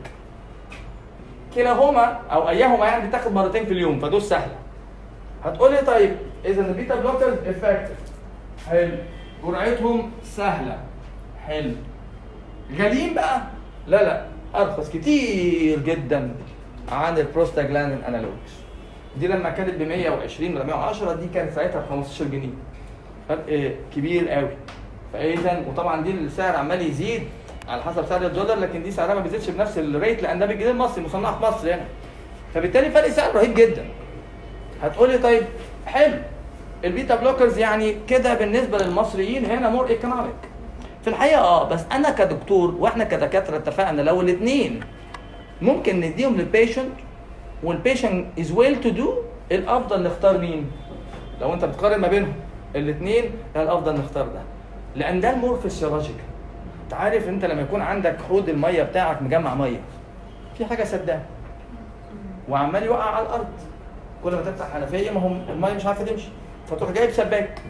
كلاهما او ايهما يعني بتاخد مرتين في اليوم فدول سهله هتقول لي طيب اذا البيتا بلوكرز افكتيف حلو جرعتهم سهله حلو غاليين بقى لا لا ارخص كتير جدا عن البروستاجلاندين انالوجز دي لما كانت ب 120 ولا 110 دي كانت ساعتها ب 15 جنيه فرق كبير قوي فاذا وطبعا دي السعر عمال يزيد على حسب سعر الدولار لكن دي سعرها ما بيزيدش بنفس الريت لان ده بالجنيه المصري مصنع في مصر يعني فبالتالي فرق سعر رهيب جدا هتقولي طيب حلو البيتا بلوكرز يعني كده بالنسبه للمصريين هنا مور ايكونوميك في الحقيقه اه بس انا كدكتور واحنا كدكاتره اتفقنا لو الاثنين ممكن نديهم للبيشنت والبيشنت از ويل تو دو الافضل نختار مين؟ لو انت بتقارن ما بينهم الاثنين الافضل نختار ده لان ده المور فيسيولوجيكال انت عارف انت لما يكون عندك حوض الميه بتاعك مجمع ميه في حاجه سداه وعمال يقع على الارض كل ما تفتح حنفيه ما هو الميه مش عارفه تمشي فتروح جايب سباك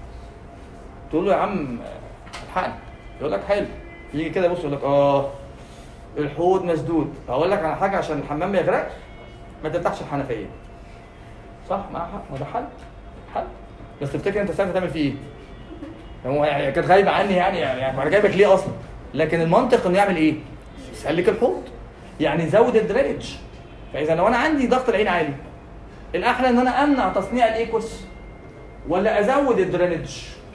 تقول له يا عم الحقني يقول لك حلو يجي كده يبص يقول لك اه الحوض مسدود اقول لك على حاجه عشان الحمام ما يغرقش ما تفتحش الحنفيه صح معاه حق ما ده حل حل بس تفتكر انت ساعتها تعمل فيه ايه هو يعني كانت غايبه عني يعني يعني انا جايبك ليه اصلا لكن المنطق انه يعمل ايه يسلك الحوض يعني زود الدرينج فاذا لو انا عندي ضغط العين عالي الاحلى ان انا امنع تصنيع الايكوس ولا ازود الدرينج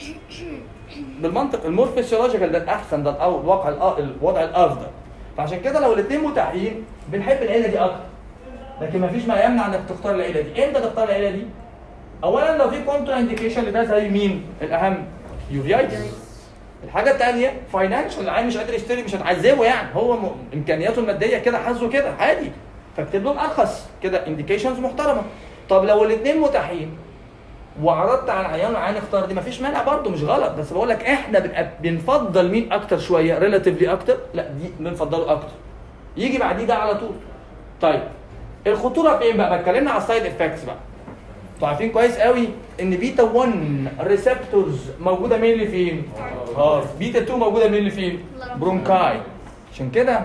بالمنطق المور فيسيولوجيكال ده الاحسن ده الأو- الواقع الأ- الوضع الافضل فعشان كده لو الاثنين متاحين بنحب العيله دي اكتر لكن مفيش ما يمنع انك تختار العيله دي امتى تختار العيله دي اولا لو في كونترا انديكيشن لده زي مين الاهم يوفيايتس الحاجه الثانيه فاينانشال العيل مش قادر يشتري مش هتعذبه يعني هو م... امكانياته الماديه كده حظه كده عادي فاكتب له الارخص كده انديكيشنز محترمه طب لو الاثنين متاحين وعرضت على العيان العيان اختار دي مفيش مانع برضه مش غلط بس بقول لك احنا بنبقى بنفضل مين اكتر شويه ريلاتيفلي اكتر لا دي بنفضله اكتر يجي بعديه ده على طول طيب الخطوره فين بقى اتكلمنا على السايد افكتس بقى انتوا عارفين كويس قوي ان بيتا 1 ريسبتورز موجوده مين اللي فين اه بيتا 2 موجوده مين اللي فين برونكاي عشان كده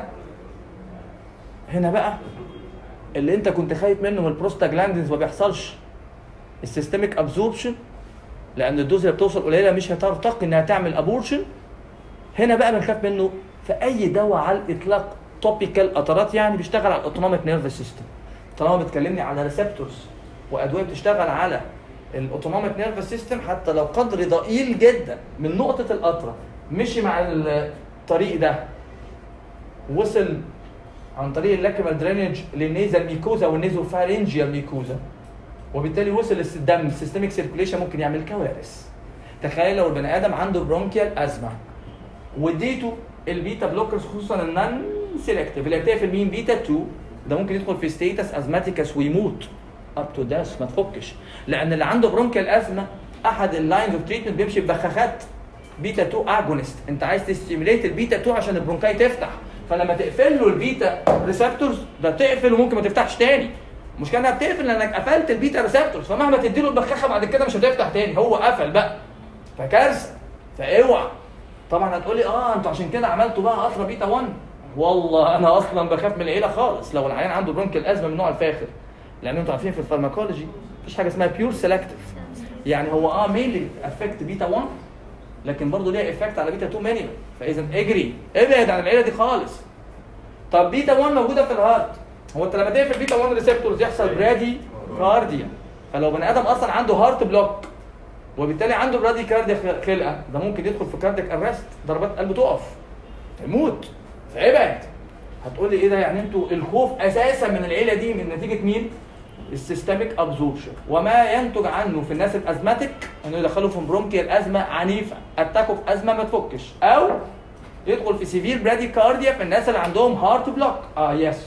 هنا بقى اللي انت كنت خايف منه من البروستاجلاندينز ما بيحصلش السيستميك ابزوربشن لان الدوز اللي بتوصل قليله مش هترتقي انها تعمل ابورشن هنا بقى بنخاف منه فاي دواء على الاطلاق توبيكال قطرات يعني بيشتغل على الاوتونوميك نيرفس سيستم طالما بتكلمني على ريسبتورز وادويه بتشتغل على الاوتونوميك نيرفس سيستم حتى لو قدر ضئيل جدا من نقطه القطره مشي مع الطريق ده وصل عن طريق اللاكريمال درينج للنيزل ميكوزا والنيزوفارينجيال ميكوزا وبالتالي وصل الدم السيستميك سيركوليشن ممكن يعمل كوارث تخيل لو البني ادم عنده برونكيال ازمه واديته البيتا بلوكرز خصوصا النون سيلكتيف اللي هتقفل مين بيتا 2 ده ممكن يدخل في ستيتس ازماتيكس ويموت اب تو داس ما تفكش لان اللي عنده برونكيال ازمه احد اللاينز اوف تريتمنت بيمشي ببخاخات بيتا 2 اجونست انت عايز تستيميليت البيتا 2 عشان البرونكاي تفتح فلما تقفل له البيتا ريسبتورز ده تقفل وممكن ما تفتحش تاني المشكله انها بتقفل لانك قفلت البيتا ريسبتورز فمهما تديله البخاخه بعد كده مش هتفتح تاني هو قفل بقى فكارثه فاوعى طبعا هتقولي اه انتوا عشان كده عملتوا بقى قطره بيتا 1 والله انا اصلا بخاف من العيله خالص لو العيان عنده برونكيال ازمه من النوع الفاخر لان انتوا عارفين في الفارماكولوجي مفيش حاجه اسمها بيور سيلكتيف يعني هو اه مينلي افكت بيتا 1 لكن برضه ليها افكت على بيتا 2 مينيمم فاذا اجري ابعد عن العيله دي خالص طب بيتا 1 موجوده في الهارت هو انت لما تقفل بيتا 1 ريسبتورز يحصل برادي كارديا فلو بني ادم اصلا عنده هارت بلوك وبالتالي عنده برادي كارديا خلقه ده ممكن يدخل في كارديك ارست ضربات قلبه تقف يموت فابعد هتقول لي ايه ده يعني انتوا الخوف اساسا من العيله دي من نتيجه مين؟ السيستميك ابزوربشن وما ينتج عنه في الناس الازماتيك انه يدخلوا في برونكيال ازمه عنيفه اتاكوا في ازمه ما تفكش او يدخل في سيفير برادي كارديا في الناس اللي عندهم هارت بلوك اه يس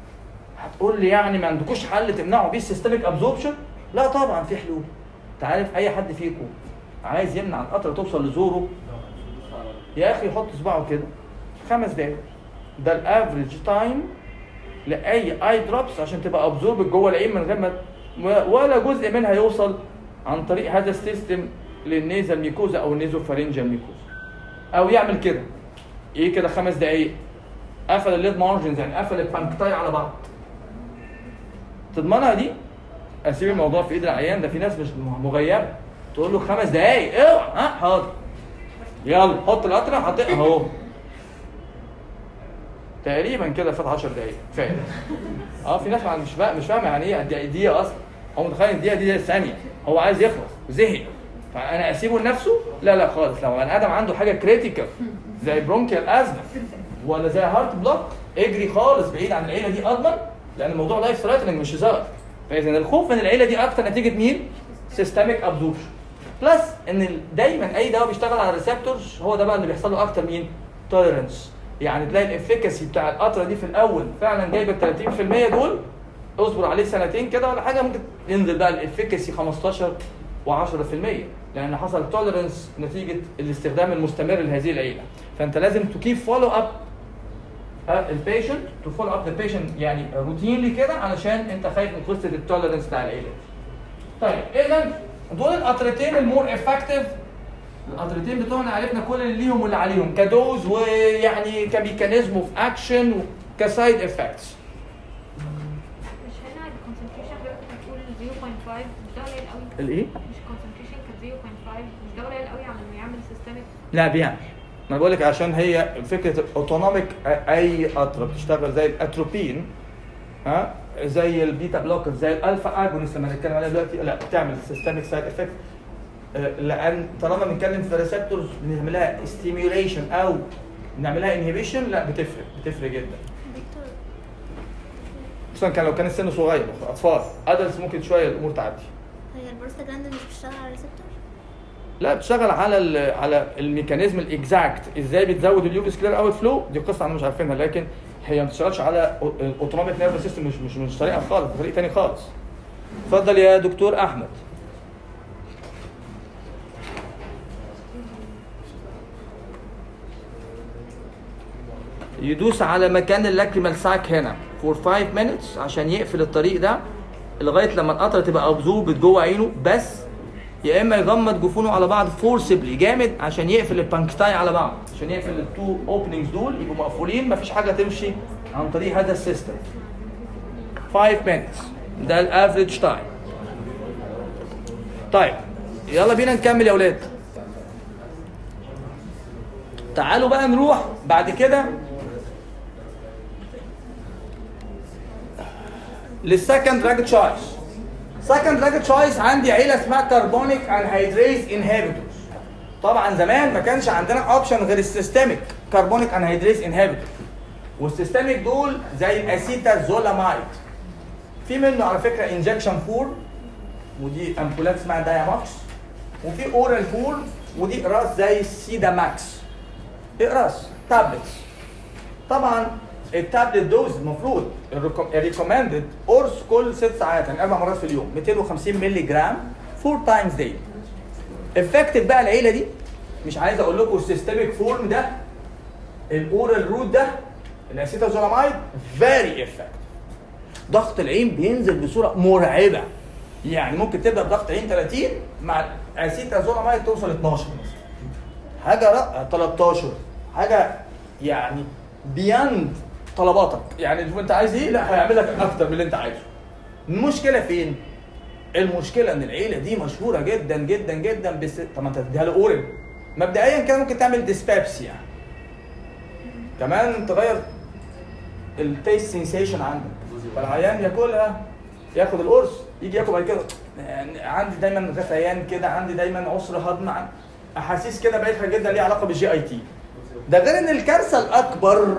هتقول لي يعني ما عندكوش حل تمنعوا بيه السيستميك ابزوربشن لا طبعا في حلول انت عارف اي حد فيكم عايز يمنع القطره توصل لزوره يا اخي يحط صباعه كده خمس دقايق ده الافريج تايم لاي اي دروبس عشان تبقى ابزورب جوه العين من غير ما ولا جزء منها يوصل عن طريق هذا السيستم للنيزل ميكوزا او النيزوفارينجال ميكوزا او يعمل كده ايه كده خمس دقايق قفل الليد مارجنز يعني قفل البانكتاي على بعض تضمنها دي اسيب الموضوع في ايد العيان ده في ناس مش مغيبه تقول له خمس دقايق اوعى ها حاضر يلا حط القطره حطيها اهو تقريبا كده فات 10 دقايق كفايه اه في ناس مش فاهم مش فاهم يعني ايه دقيقه اصلا هو متخيل الدقيقه دي, دي ثانيه هو عايز يخلص زهق فانا اسيبه لنفسه لا لا خالص لو بني ادم عنده حاجه كريتيكال زي برونكيال ازمه ولا زي هارت بلوك اجري خالص بعيد عن العيله دي اضمن لان الموضوع لايف ثريتنج مش هزار فاذا الخوف من العيله دي اكتر نتيجه مين؟ سيستميك ابزوربشن بلس ان ال- دايما اي دواء بيشتغل على الريسبتورز هو ده بقى اللي بيحصل له اكتر مين؟ توليرنس يعني تلاقي الافكاسي بتاع القطره دي في الاول فعلا جايبه ال 30% دول اصبر عليه سنتين كده ولا حاجه ممكن ينزل بقى الافكاسي 15 و10% لان حصل توليرنس نتيجه الاستخدام المستمر لهذه العيله فانت لازم تو كيب فولو اب البيشنت تو فولو اب ذا بيشنت يعني روتينلي كده علشان انت خايف من قصه التوليرنس بتاع العيله طيب اذا دول القطرتين المور افكتيف القطرتين بتوعنا عرفنا كل اللي ليهم واللي عليهم كدوز ويعني كميكانيزم اوف اكشن وكسايد افكتس مش هنا الكونسنتريشن حضرتك بتقول 0.5 مش ده قليل قوي الايه؟ مش الكونسنتريشن كانت 0.5 مش ده قليل قوي على انه يعمل سيستمك لا بيعمل ما بقول لك عشان هي فكره الاوتونوميك اي قطره بتشتغل زي الاتروبين ها زي البيتا بلوكر زي الالفا اجونست لما نتكلم عليها دلوقتي لا بتعمل سيستميك سايد افكت لان طالما بنتكلم في ريسبتورز بنعملها ستيميوليشن او نعملها انهبيشن لا بتفرق بتفرق جدا دكتور خصوصا كان لو كان السن صغير اطفال ادلتس ممكن شويه الامور تعدي هي البروستاجلاندين مش بتشتغل على الريسبتور؟ لا بتشتغل على ال على الميكانيزم الاكزاكت ازاي بتزود اليوبس كلير اوت فلو دي قصه احنا مش عارفينها لكن هي ما بتشتغلش على الاوتونوميك نيرفس سيستم مش مش مش طريقه خالص طريق تاني خالص اتفضل يا دكتور احمد يدوس على مكان اللاكريمال ساك هنا فور 5 minutes عشان يقفل الطريق ده لغايه لما القطره تبقى ابزوربت جوه عينه بس يا اما يغمض جفونه على بعض فورسبلي جامد عشان يقفل البانكتاي على بعض عشان يقفل التو اوبننجز دول يبقوا مقفولين مفيش حاجه تمشي عن طريق هذا السيستم 5 minutes ده الافريج تايم طيب يلا بينا نكمل يا اولاد تعالوا بقى نروح بعد كده للسكند دراج تشويس سكند دراج تشويس عندي عيله اسمها كربونيك انهيدريز انهبيتورز طبعا زمان ما كانش عندنا اوبشن غير السيستميك كربونيك انهيدريز انهبيتور والسيستميك دول زي الاسيتازولامايد في منه على فكره انجكشن فور ودي امبولات اسمها داياماكس وفي اورال فور ودي اقراص زي السيدا ماكس اقراص تابلتس طبعا التابلت دوز المفروض الريكومندد قرص كل ست ساعات يعني اربع مرات في اليوم 250 مللي جرام فور تايمز داي افكتيف بقى العيله دي مش عايز اقول لكم السيستميك فورم ده الاورال روت ده الاسيتازولامايد فيري افكتيف ضغط العين بينزل بصوره مرعبه يعني ممكن تبدا بضغط عين 30 مع الاسيتازولامايد توصل 12 مثلا حاجه رق 13 حاجه يعني بياند طلباتك يعني شوف انت عايز ايه لا هيعمل لك اكتر من اللي انت عايزه المشكله فين المشكله ان العيله دي مشهوره جدا جدا جدا بس طب ما انت تديها له اورال مبدئيا كده ممكن تعمل ديسبابسيا كمان تغير التيست سensation عندك فالعيان ياكلها ياخد القرص يجي ياكل بعد كده يعني عندي دايما غثيان كده عندي دايما عسر هضم عن- احاسيس كده بعيدها جدا ليها علاقه بالجي اي تي ده غير ان الكارثه الاكبر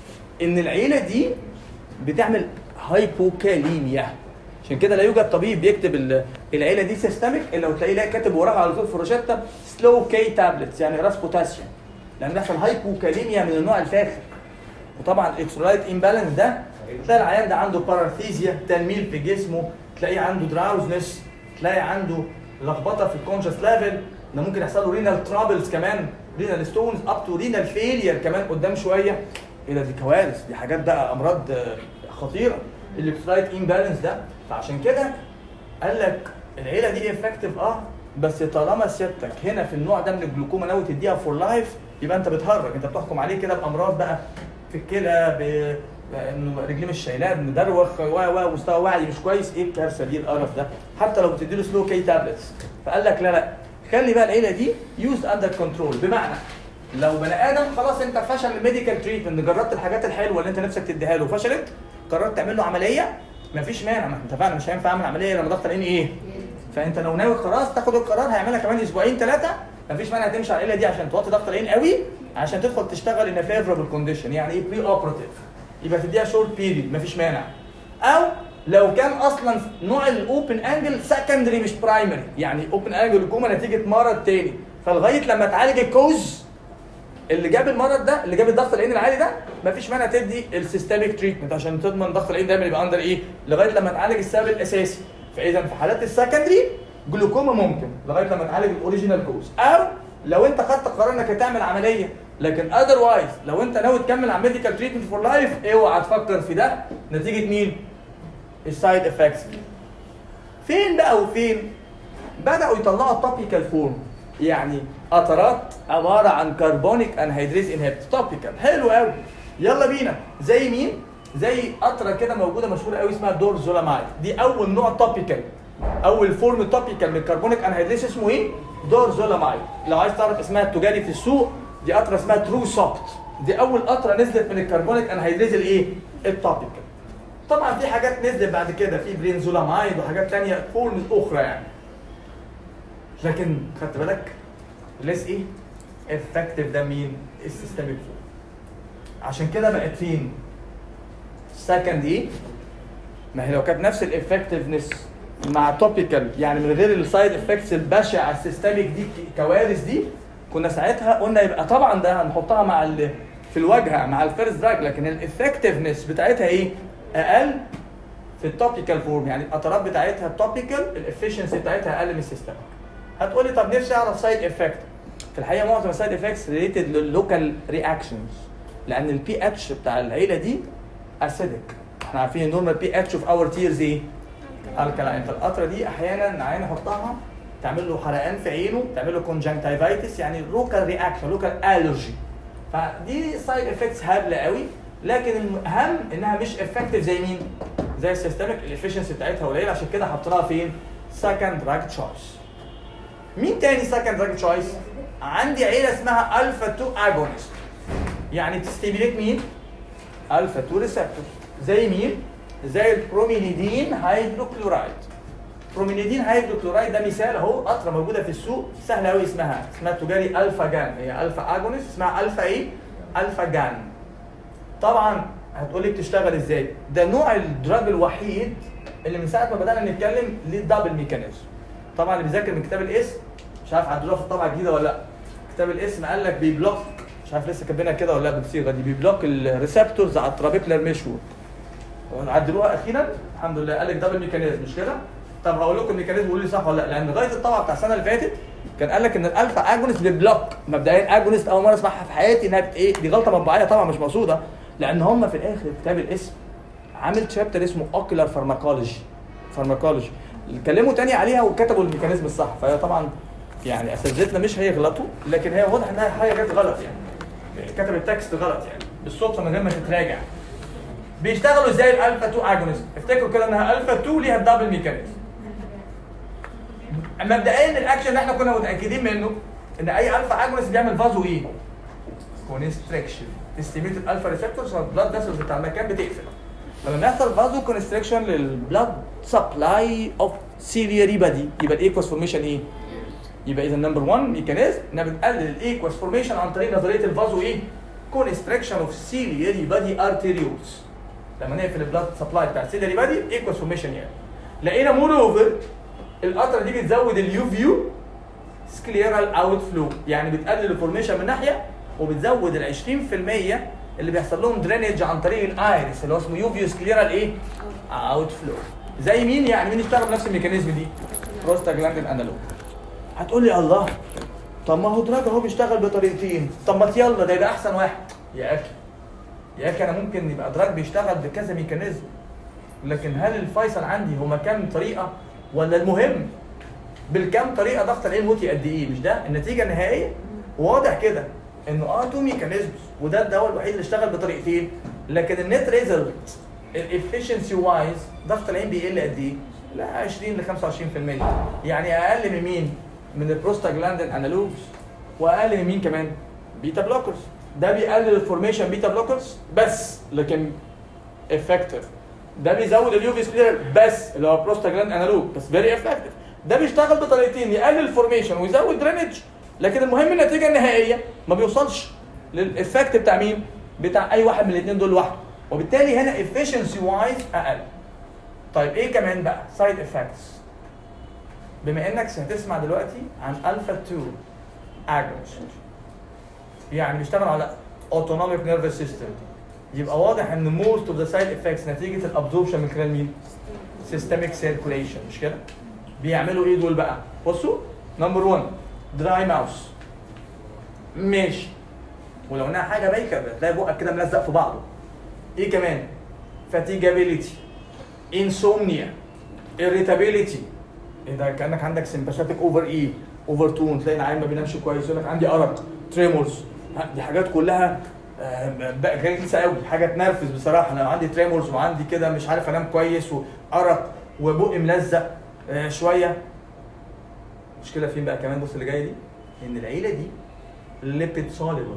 ان العيله دي بتعمل هايبوكاليميا عشان كده لا يوجد طبيب بيكتب ال- العيله دي سيستميك الا وتلاقيه لا كاتب وراها على طول في روشته سلو كي تابلتس يعني راس بوتاسيوم لان بيحصل هايبوكاليميا من النوع الفاخر وطبعا الاكسترولايت امبالانس ده تلاقي العيان ده عنده بارارثيزيا تنميل في جسمه تلاقيه عنده دراوزنس تلاقي عنده لخبطه في الكونشس ليفل ده ممكن يحصل له رينال ترابلز كمان رينال ستونز اب تو رينال فيلير كمان قدام شويه ايه ده دي كوارث دي حاجات بقى امراض آه، خطيره الاكسترايت امبالانس ده فعشان كده قال لك العيله دي افكتيف اه بس طالما سيادتك هنا في النوع ده من الجلوكوما ناوي تديها فور لايف يبقى انت بتهرج انت بتحكم عليه كده بامراض بقى في الكلى ب انه رجليه مش شايلاه مدروخ و و مستوى وعي مش كويس ايه الكارثه دي القرف ده حتى لو بتدي له سلو كي تابلتس فقال لك لا لا خلي بقى العيله دي يوز اندر كنترول بمعنى لو بني ادم خلاص انت فشل الميديكال تريتمنت جربت الحاجات الحلوه اللي انت نفسك تديها له فشلت قررت تعمل له عمليه مفيش مانع ما انت فعلا مش هينفع اعمل عمليه لما ضغط العين ايه فانت لو ناوي خلاص تاخد القرار هيعملها كمان اسبوعين ثلاثه مفيش مانع تمشي على العيله دي عشان توطي ضغط العين قوي عشان تدخل تشتغل ان فيفربل كونديشن يعني ايه بري اوبراتيف يبقى تديها شورت بيريد مفيش مانع او لو كان اصلا نوع الاوبن انجل سكندري مش برايمري يعني اوبن انجل جوه نتيجه مرض تاني فلغايه لما تعالج الكوز اللي جاب المرض ده اللي جاب الضغط العين العالي ده مفيش مانع تدي السيستميك تريتمنت عشان تضمن ضغط العين دايما يبقى اندر ايه لغايه لما تعالج السبب الاساسي فاذا في حالات السكندري جلوكوما ممكن لغايه لما تعالج الاوريجينال كوز او لو انت خدت قرار انك هتعمل عمليه لكن اذروايز لو انت ناوي تكمل على ميديكال تريتمنت فور لايف اوعى تفكر في ده نتيجه مين؟ السايد افكتس فين بقى وفين؟ بداوا يطلعوا توبيكال فورم يعني قطرات عباره عن كربونيك انهيدريز انهبت توبيكال حلو قوي يلا بينا زي مين؟ زي قطره كده موجوده مشهوره قوي اسمها دورزولامايد دي اول نوع توبيكال اول فورم توبيكال من الكربونيك انهيدريز اسمه ايه؟ دورزولامايد لو عايز تعرف اسمها التجاري في السوق دي قطره اسمها ترو سوبت دي اول قطره نزلت من الكربونيك انهيدريز الايه؟ التوبيكال طبعا في حاجات نزلت بعد كده في برينزولامايد وحاجات تانية فورمز اخرى يعني لكن خدت بالك ليس ايه افكتيف ده مين السيستميك فورم عشان كده بقت فين سكند ايه ما هي لو كانت نفس الافكتيفنس مع توبيكال يعني من غير السايد افكتس البشعه السيستميك دي كوارث دي كنا ساعتها قلنا يبقى طبعا ده هنحطها مع ال في الواجهه مع الفيرست دراج لكن الافكتيفنس بتاعتها ايه اقل في التوبيكال فورم يعني القطرات بتاعتها التوبيكال الافشنسي بتاعتها اقل من السيستميك هتقولي طب نفسي اعرف سايد افكت في الحقيقه معظم السايد افكتس ريليتد لللوكال رياكشنز لان البي اتش بتاع العيله دي اسيدك احنا عارفين النورمال بي اتش اوف اور تيرز ايه؟ الكلاين فالقطره دي احيانا عين احطها تعمل له حرقان في عينه تعمل له كونجنكتيفايتس يعني لوكال رياكشن لوكال الرجي فدي سايد افكتس هبله قوي لكن الاهم انها مش افكتيف زي مين؟ زي السيستميك الافشنسي بتاعتها قليله عشان كده حطيناها فين؟ سكند دراج تشويس مين تاني سكند دراج تشويس؟ عندي عيله اسمها الفا 2 اجونست يعني تستيميليت مين؟ الفا 2 ريسبتور زي مين؟ زي البرومينيدين هيدروكلورايد برومينيدين هيدروكلورايد ده مثال اهو قطره موجوده في السوق سهله قوي اسمها اسمها تجاري الفا جان هي الفا اجونست اسمها الفا ايه؟ الفا جان طبعا هتقول لي بتشتغل ازاي؟ ده نوع الدراج الوحيد اللي من ساعه ما بدانا نتكلم ليه دبل ميكانيزم طبعا اللي بيذاكر من كتاب الاسم مش عارف عدلوها في الطبعه الجديده ولا لا كتاب الاسم قال لك بيبلوك مش عارف لسه كاتبينها كده ولا لا بالصيغه دي بيبلوك الريسبتورز على الترابيكولار مشور عدلوها اخيرا الحمد لله قال لك دبل ميكانيزم مش كده؟ طب هقول لكم الميكانيزم قولوا لي صح ولا لا لان لغايه الطبعه بتاع السنه اللي فاتت كان قال لك ان الالفا اجونست بيبلوك مبدئيا اجونست اول مره اسمعها في حياتي انها بت- ايه دي غلطه مطبعيه طبعا مش مقصوده لان هم في الاخر كتاب الاسم عامل شابتر اسمه اوكيلار فارماكولوجي فارماكولوجي اتكلموا تاني عليها وكتبوا الميكانيزم الصح فهي طبعا يعني اساتذتنا مش هيغلطوا لكن هي واضح انها حاجه جت غلط يعني كتب التكست غلط يعني بالصدفه من غير ما تتراجع بيشتغلوا ازاي الالفا 2 اجونست افتكروا كده انها الفا 2 ليها الدبل ميكانيزم مبدئيا الاكشن اللي احنا كنا متاكدين منه ان اي الفا اجونست بيعمل فازو ايه؟ كونستريكشن تستيميت الالفا ريسبتورز البلاد فيسلز بتاع المكان بتقفل لما بيحصل فازو كونستريكشن للبلاد سبلاي اوف سيلياري بادي يبقى الايكوس فورميشن ايه؟ يبقى اذا نمبر 1 ميكانيزم انها بتقلل الايكوس فورميشن عن طريق نظريه الفازو ايه؟ كونستريكشن اوف سيلياري بادي ارتيريولز لما نقفل البلاد سبلاي بتاع السيلياري بادي ايكوس فورميشن يعني لقينا مور اوفر القطره دي بتزود اليو فيو سكليرال اوت فلو يعني بتقلل الفورميشن من ناحيه وبتزود ال 20% اللي بيحصل لهم درينج عن طريق الايرس اللي هو اسمه يو فيو سكليرال ايه؟ اوت فلو زي مين يعني مين اشتغل بنفس الميكانيزم دي؟ بروستاجلاندين انالوج هتقول لي الله طب ما هو دراج اهو بيشتغل بطريقتين طب ما يلا ده يبقى احسن واحد يا اخي يا اخي انا ممكن يبقى دراج بيشتغل بكذا ميكانيزم لكن هل الفيصل عندي هما كام طريقه ولا المهم بالكام طريقه ضغط العين موتي قد ايه مش ده النتيجه النهائيه واضح كده انه اه تو ميكانيزمز وده الدواء الوحيد اللي اشتغل بطريقتين لكن النت ريزلت الافشنسي وايز ضغط العين بيقل قد ايه؟ لا 20 ل 25% يعني اقل من مين؟ من البروستاجلاندين انالوجز واقل من مين كمان؟ بيتا بلوكرز ده بيقلل الفورميشن بيتا بلوكرز بس لكن افكتيف ده بيزود اليوفي سكلير بس اللي هو بروستاجلاند انالوج بس فيري افكتيف ده بيشتغل بطريقتين يقلل الفورميشن ويزود درينج لكن المهم النتيجه النهائيه ما بيوصلش للافكت بتاع مين؟ بتاع اي واحد من الاثنين دول لوحده وبالتالي هنا efficiency وايز اقل طيب ايه كمان بقى؟ سايد افكتس بما انك هتسمع دلوقتي عن الفا 2 اجونست يعني بيشتغل على اوتونوميك نيرفس سيستم يبقى واضح ان موست اوف ذا سايد افكتس نتيجه الابزوربشن من خلال مين؟ سيستميك سيركوليشن مش كده؟ بيعملوا ايه دول بقى؟ بصوا نمبر 1 دراي ماوس ماشي ولو انها حاجه بايكه بتلاقي بقك كده ملزق في بعضه ايه كمان؟ فاتيجابيليتي انسومنيا irritability ايه ده كانك عندك سمباثيك اوفر ايه اوفر تون تلاقي العين ما بينامش كويس يقول لك عندي ارق تريمورز دي حاجات كلها آه، بقى غلسه قوي حاجه تنرفز بصراحه انا عندي تريمورز وعندي كده مش عارف انام كويس وارق وبقي ملزق آه، شويه المشكله فين بقى كمان بص اللي جايه دي ان العيله دي ليبيد سوليبل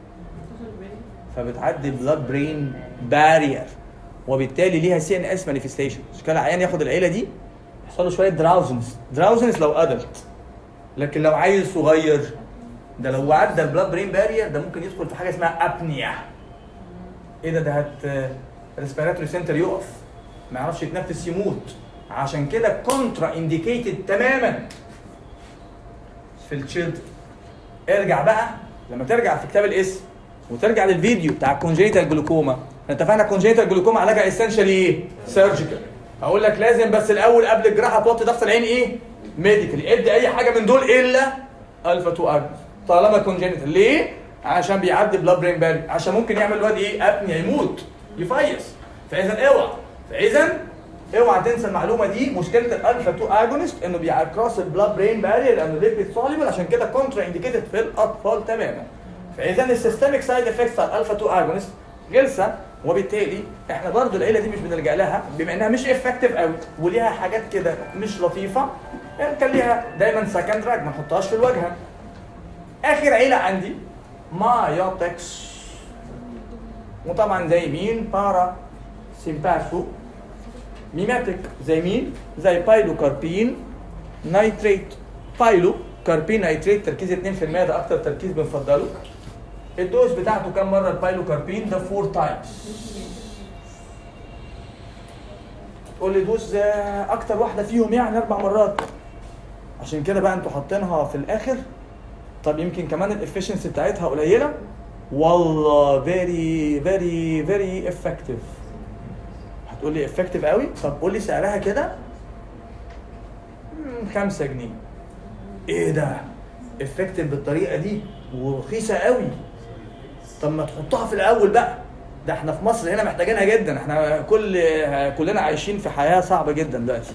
فبتعدي بلاد برين بارير وبالتالي ليها سي ان اس مانيفستيشن مش كان العيان ياخد العيله دي يحصل له شويه دراوزنس دراوزنس لو ادلت لكن لو عيل صغير ده لو عدى البلاد برين بارير ده ممكن يدخل في حاجه اسمها ابنيا ايه ده ده هت ريسبيراتوري سنتر يقف ما يعرفش يتنفس يموت عشان كده كونترا انديكيتد تماما في التشيلدرن ارجع بقى لما ترجع في كتاب الاسم وترجع للفيديو بتاع الكونجينيتال جلوكوما احنا اتفقنا الكونجينيتال جلوكوما علاجها اسينشالي ايه؟ سيرجيكال اقول لك لازم بس الاول قبل الجراحه توطي ضغط العين ايه؟ ميديكال ادي اي حاجه من دول الا الفا 2 اجنس طالما كونجينيتال ليه؟ عشان بيعدي بلاد برين باري عشان ممكن يعمل الواد ايه؟ ابنيا يموت يفيص فاذا اوعى فاذا اوعى تنسى المعلومه دي مشكله الالفا 2 اجونست انه بيكروس البلاد برين بارير لانه ليبيد سوليبل عشان كده كونترا انديكيتد في الاطفال تماما فاذا السيستميك سايد افكتس بتاع الالفا 2 اجونست غلسه وبالتالي احنا برضو العيله دي مش بنلجا لها بما انها مش افكتيف قوي وليها حاجات كده مش لطيفه يعني كان ليها دايما سكند دراج ما نحطهاش في الواجهه اخر عيله عندي مايوتكس وطبعا زي مين بارا سيمباثو ميماتيك زي مين زي بايلوكاربين نايتريت بايلو كاربين نايتريت تركيز 2% ده اكتر تركيز بنفضله الدوز بتاعته كام مره البايلوكاربين ده 4 تايمز تقول لي دوز آه، اكتر واحده فيهم يعني اربع مرات عشان كده بقى انتوا حاطينها في الاخر طب يمكن كمان الافشنسي بتاعتها قليله والله فيري فيري فيري افكتيف هتقول لي افكتيف قوي طب قول لي سعرها كده 5 جنيه ايه ده افكتيف بالطريقه دي ورخيصه قوي طب ما تحطها في الاول بقى ده احنا في مصر هنا محتاجينها جدا احنا كل كلنا عايشين في حياه صعبه جدا دلوقتي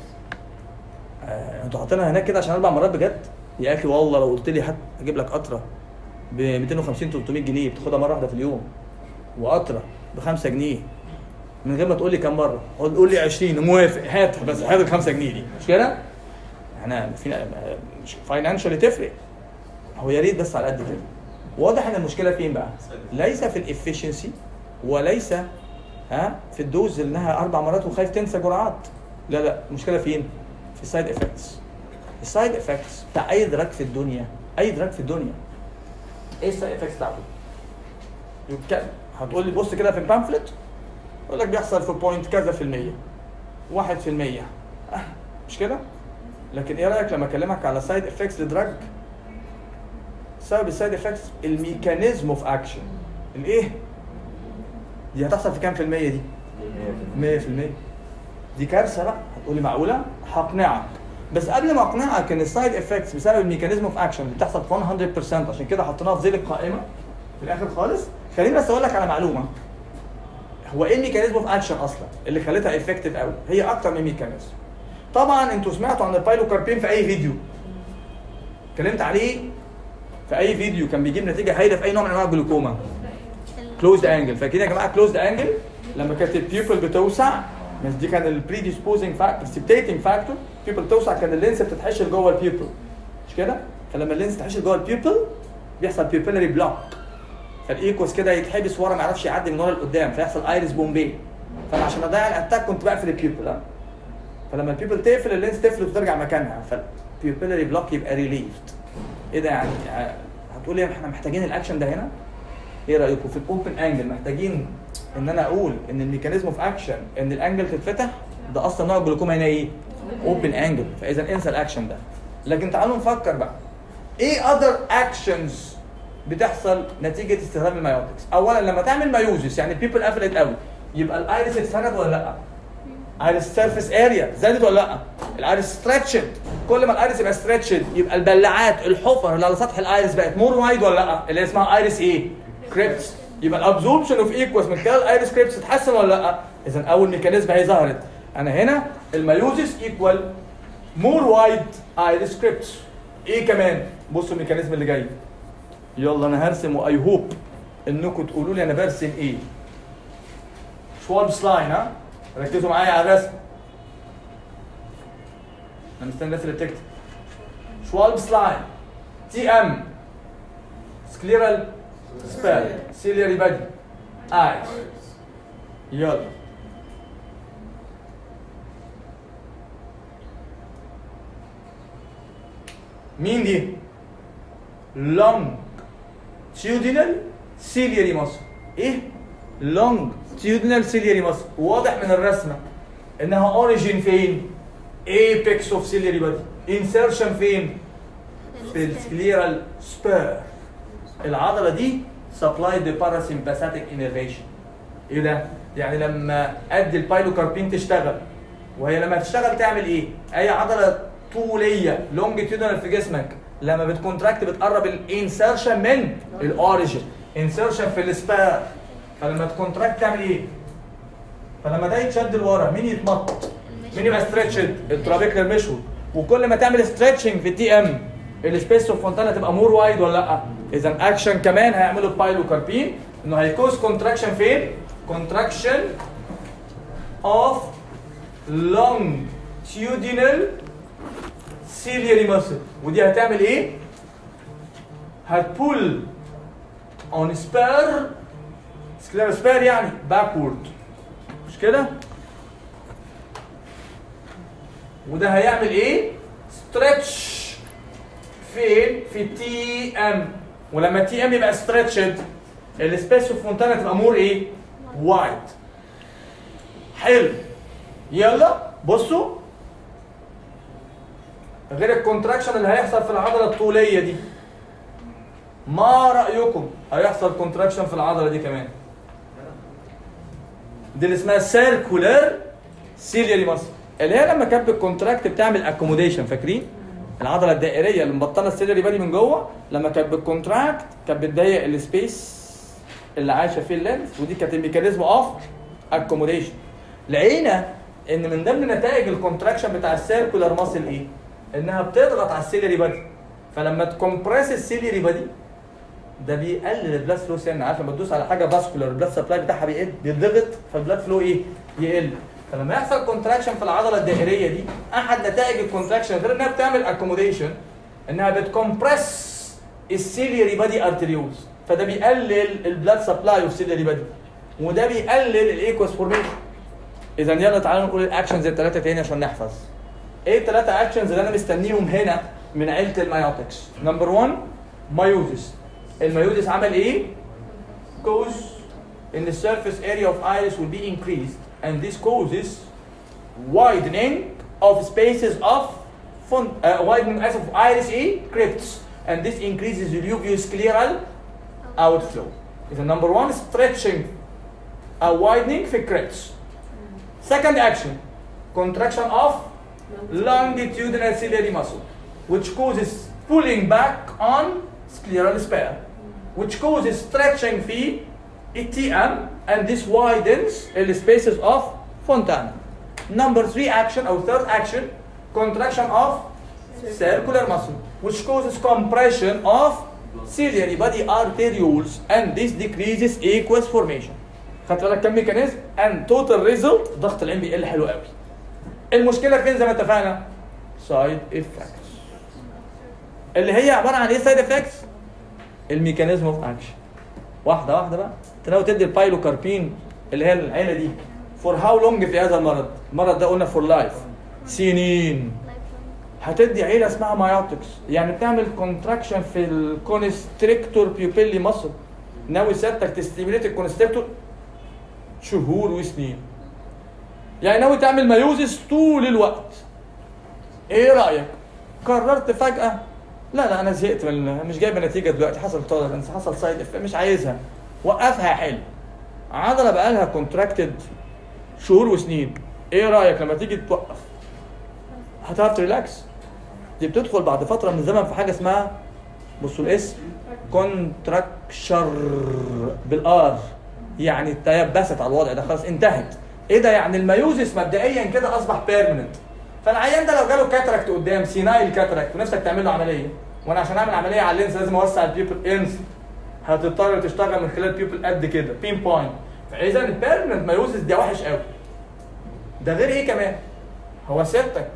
آه، انتوا حاطينها هناك كده عشان اربع مرات بجد يا اخي والله لو قلت لي هات اجيب لك قطره ب 250 300 جنيه بتاخدها مره واحده في اليوم وقطره ب 5 جنيه من غير ما تقول لي كام مره قول قول لي 20 موافق هات بس هات ال 5 جنيه دي مش كده؟ احنا فينا مش فاينانشالي تفرق هو يا ريت بس على قد كده واضح ان المشكله فين بقى؟ ليس في الافشنسي وليس ها في الدوز انها اربع مرات وخايف تنسى جرعات لا لا المشكله فين؟ في السايد افكتس السايد افكتس بتاع اي دراج في الدنيا اي دراج في الدنيا ايه السايد افكتس بتاعته؟ يتكلم هتقول لي بص كده في البامفلت يقول لك بيحصل في بوينت كذا في المية واحد في المية أه مش كده؟ لكن ايه رايك لما اكلمك على سايد افكتس لدراج سبب السايد افكتس الميكانيزم اوف اكشن الايه؟ دي هتحصل في كام في المية دي؟ 100% دي كارثه بقى هتقول لي معقوله؟ هقنعك بس قبل ما اقنعك ان السايد افكتس بسبب الميكانيزم اوف اكشن اللي بتحصل في 100% عشان كده حطيناها في ذيل القائمه في الاخر خالص خليني بس اقول لك على معلومه هو ايه الميكانيزم اوف اكشن اصلا اللي خلتها افكتيف قوي هي اكتر من ميكانيزم طبعا انتوا سمعتوا عن البايلوكاربين في اي فيديو اتكلمت عليه في اي فيديو كان بيجيب نتيجه هايله في اي نوع من انواع الجلوكوما كلوزد انجل فاكرين يا جماعه كلوزد انجل لما كانت البيوبل بتوسع بس دي كان البريديسبوزنج فاكتور بريسبتيتنج فاكتور البيوبل توسع كان اللينس بتتحشر جوه البيوبل مش كده؟ فلما اللينس تتحشر جوه البيوبل بيحصل بيوبيلاري بلوك فالايكوس كده يتحبس ورا ما يعرفش يعدي من ورا لقدام فيحصل ايرس بومبي فانا عشان اضيع الاتاك كنت بقفل البيوبل ها؟ فلما البيوبل تقفل اللينس تفلت وترجع مكانها فالبيوبيلاري بلوك يبقى ريليفد ايه ده يعني آه، هتقول لي احنا محتاجين الاكشن ده هنا ايه رايكم في الاوبن انجل محتاجين ان انا اقول ان الميكانيزم اوف اكشن ان الانجل تتفتح ده اصلا نوع الجلوكوما هنا ايه اوبن انجل فاذا انسى الاكشن ده لكن تعالوا نفكر بقى ايه اذر اكشنز بتحصل نتيجه استخدام المايوتكس اولا لما تعمل مايوزس يعني البيبل قفلت قوي يبقى الايرس اتسند ولا لا ايرس سيرفيس اريا زادت ولا لا الايرس ستريتشد كل ما الايرس يبقى ستريتشد يبقى البلعات الحفر اللي على سطح الايرس بقت مور وايد ولا لا اللي اسمها ايرس ايه كريبس يبقى الابزوربشن اوف ايكوس من خلال الايرس كريبس اتحسن ولا لا اذا اول ميكانيزم هي ظهرت انا هنا المايوزس ايكوال مور وايد ايرس كريبس ايه كمان بصوا الميكانيزم اللي جاي يلا انا هرسم واي هوب انكم تقولوا لي انا برسم ايه شوالبس لاين ها ركزوا معايا على الرسم انا مستني الناس اللي بتكتب شوالبس لاين تي ام سكليرال سبيل سيلياري بادي اي يلا مين دي؟ لونج تيودينال سيلياري مصر ايه؟ لونج تيودينال سيلياري مصر واضح من الرسمه انها اوريجين فين؟ ايبكس اوف سيلياري بادي انسرشن فين؟ في السكليرال سبير العضله دي سبلايد باراسمباثيك انرفيشن ايه ده؟ يعني لما ادي البايلوكاربين تشتغل وهي لما تشتغل تعمل ايه؟ اي عضله طوليه لونجيتيودنال في جسمك لما بتكونتراكت بتقرب الانسرشن من الاوريجن انسرشن في السبير فلما تكونتراكت تعمل ايه؟ فلما ده يتشد لورا مين يتمط؟ مين يبقى ستريتشد؟ الترابيكلر مشوي وكل ما تعمل ستريتشنج في التي ام السبيس اوف فونتانا تبقى مور وايد ولا لا؟ اذا اكشن كمان هيعملوا بايلوكاربين انه هيكوز كونتراكشن فين؟ كونتراكشن اوف longitudinal ciliary muscle ودي هتعمل ايه؟ هتبول اون سبير سكلير سبير يعني باكورد مش كده وده هيعمل ايه ستريتش فين في تي ام ولما تي ام يبقى ستريتشد السبيس اوف فونتانا تبقى مور ايه وايد حلو يلا بصوا غير الكونتراكشن اللي هيحصل في العضله الطوليه دي ما رايكم هيحصل كونتراكشن في العضله دي كمان دي اللي اسمها سيركولار سيلياري ماسل اللي هي لما كانت بالكونتراكت بتعمل اكوموديشن فاكرين العضله الدائريه اللي مبطنه السيلياري بادي من جوه لما كانت بالكونتراكت كانت بتضيق السبيس اللي عايشه فيه اللينس ودي كانت الميكانيزم اوف اكوموديشن لقينا ان من ضمن نتائج الكونتراكشن بتاع السيركولار ماسل ايه؟ انها بتضغط على السيلياري بادي فلما تكمبريس السيلياري بادي ده بيقلل البلاد فلو سن عارف لما تدوس على حاجه فاسكولار البلاد سبلاي بتاعها بيقل بيتضغط فالبلاد فلو ايه؟ يقل فلما يحصل كونتراكشن في العضله الدائريه دي احد نتائج الكونتراكشن غير انها بتعمل اكوموديشن انها بتكمبرس السيلياري بادي ارتريولز فده بيقلل البلاد سبلاي اوف سيلياري بادي وده بيقلل الايكوس فورميشن اذا يلا تعالوا نقول الاكشنز الثلاثه تاني عشان نحفظ ايه الثلاثه اكشنز اللي انا مستنيهم هنا من عيله المايوتكس نمبر 1 مايوزس المايوزس عمل ايه goes in the surface area of iris will be increased and this causes widening of spaces of font, uh, widening of iris A crypts and this increases the uveoscleral outflow is number one stretching a widening في crypts second action contraction of longitudinal ciliary muscle which causes pulling back on scleral spare which causes stretching في ETM and this widens the spaces of Fontana. Number three action or third action, contraction of circular muscle, which causes compression of ciliary body arterioles and this decreases aqueous formation. خدت بالك كم ميكانيزم and total result ضغط العين بيقل حلو قوي. المشكله فين زي ما اتفقنا؟ سايد افكتس. اللي هي عباره عن ايه سايد افكتس؟ الميكانيزم اوف اكشن. واحده واحده بقى انت ناوي تدي البايلوكاربين اللي هي العيله دي فور هاو لونج في هذا المرض المرض ده قلنا فور لايف سنين هتدي عيله اسمها مايوتكس يعني بتعمل كونتراكشن في الكونستريكتور بيوبيلي مصر ناوي سيادتك تستيميليت الكونستريكتور شهور وسنين يعني ناوي تعمل مايوزس طول الوقت ايه رايك قررت فجاه لا لا انا زهقت من مش جايبه نتيجه دلوقتي حصل تولرنس حصل سايد افكت مش عايزها وقفها حلو عضله بقى لها كونتراكتد شهور وسنين ايه رايك لما تيجي توقف هتعرف تريلاكس دي بتدخل بعد فتره من الزمن في حاجه اسمها بصوا الاسم كونتراكشر بالار يعني تيبست على الوضع ده خلاص انتهت ايه ده يعني الميوزس مبدئيا كده اصبح بيرمننت فالعيان ده لو جاله كاتراكت قدام سينايل كاتراكت ونفسك تعمل له عمليه وانا عشان اعمل عمليه على اللينس لازم اوسع البيبل انس هتضطر تشتغل من خلال بيبل قد كده بين بوينت فاذا البيرمننت مايوزس ده وحش قوي ده غير ايه كمان هو سيادتك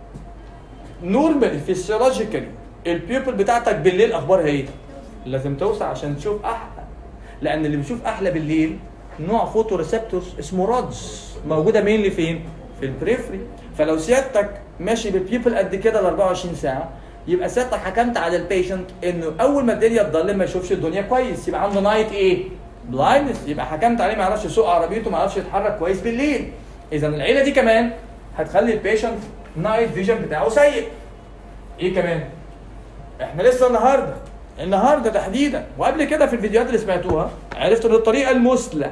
نورمالي فيسيولوجيكالي البيبل بتاعتك بالليل اخبارها ايه لازم توسع عشان تشوف احلى لان اللي بيشوف احلى بالليل نوع فوتو ريسبتورز اسمه رادز موجوده مين اللي فين في البريفري فلو سيادتك ماشي بالبيبل قد كده ال 24 ساعه يبقى سيادتك حكمت على البيشنت انه اول ما الدنيا تضلم ما يشوفش الدنيا كويس يبقى عنده نايت ايه؟ بلايندنس يبقى حكمت عليه ما يعرفش يسوق عربيته ما يعرفش يتحرك كويس بالليل اذا العيله دي كمان هتخلي البيشنت نايت فيجن بتاعه سيء ايه كمان؟ احنا لسه النهارده النهارده تحديدا وقبل كده في الفيديوهات اللي سمعتوها عرفت ان الطريقه المثلى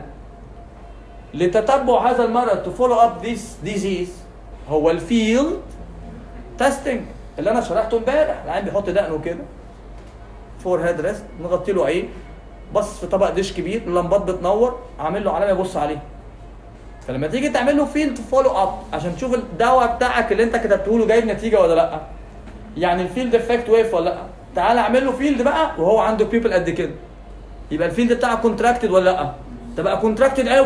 لتتبع هذا المرض تو فولو اب ذيس ديزيز هو الفيلد تيستنج اللي انا شرحته امبارح العيان بيحط دقنه كده فور هيد ريست نغطي له عين بص في طبق ديش كبير اللمبات بتنور عامل له علامه يبص عليه فلما تيجي تعمل له فيلد فولو اب عشان تشوف الدواء بتاعك اللي انت كتبته له جايب نتيجه ولا لا يعني الفيلد افكت واقف ولا لا تعال اعمل له فيلد بقى وهو عنده بيبل قد كده يبقى الفيلد بتاعك كونتراكتد ولا لا ده بقى كونتراكتد قوي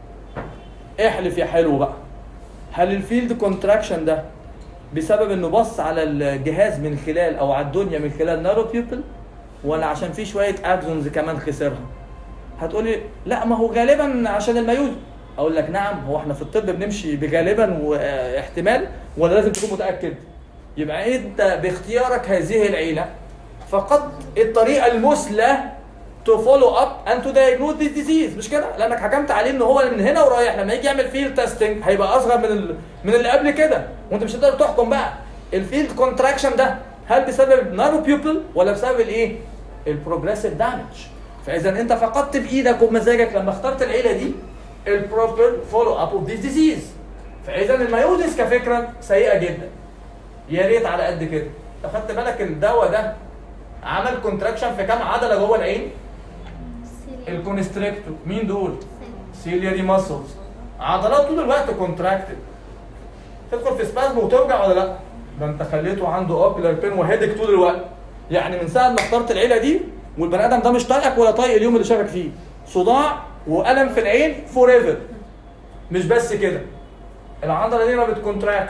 احلف يا حلو بقى هل الفيلد كونتراكشن ده بسبب انه بص على الجهاز من خلال او على الدنيا من خلال نارو بيبل ولا عشان في شويه اكزونز كمان خسرها هتقولي لا ما هو غالبا عشان الميول اقول لك نعم هو احنا في الطب بنمشي بغالبا واحتمال ولا لازم تكون متاكد يبقى انت باختيارك هذه العيله فقط الطريقه المثلى تو فولو اب اند تو diagnose this disease مش كده؟ لانك حكمت عليه ان هو من هنا ورايح لما يجي يعمل فيلد تيستنج هيبقى اصغر من ال... من اللي قبل كده وانت مش هتقدر تحكم بقى الفيلد كونتراكشن ده هل بسبب نارو بيوبل ولا بسبب الايه؟ البروجريسيف دامج فاذا انت فقدت بايدك وبمزاجك لما اخترت العيله دي البروبر فولو اب اوف ذيس ديزيز فاذا الميوزيس كفكره سيئه جدا يا ريت على قد كده اخدت بالك الدواء ده عمل كونتراكشن في كام عضله جوه العين الكونستريكتور مين دول سيلياري ماسلز عضلات طول الوقت كونتراكتد تدخل في سبازم وتوجع ولا لا ده انت خليته عنده اوكلر بين وهيدك طول الوقت يعني من ساعه ما اخترت العيله دي والبني ادم ده مش طايقك ولا طايق اليوم اللي شافك فيه صداع والم في العين فور ايفر مش بس كده العضله دي ما بتكونتراكت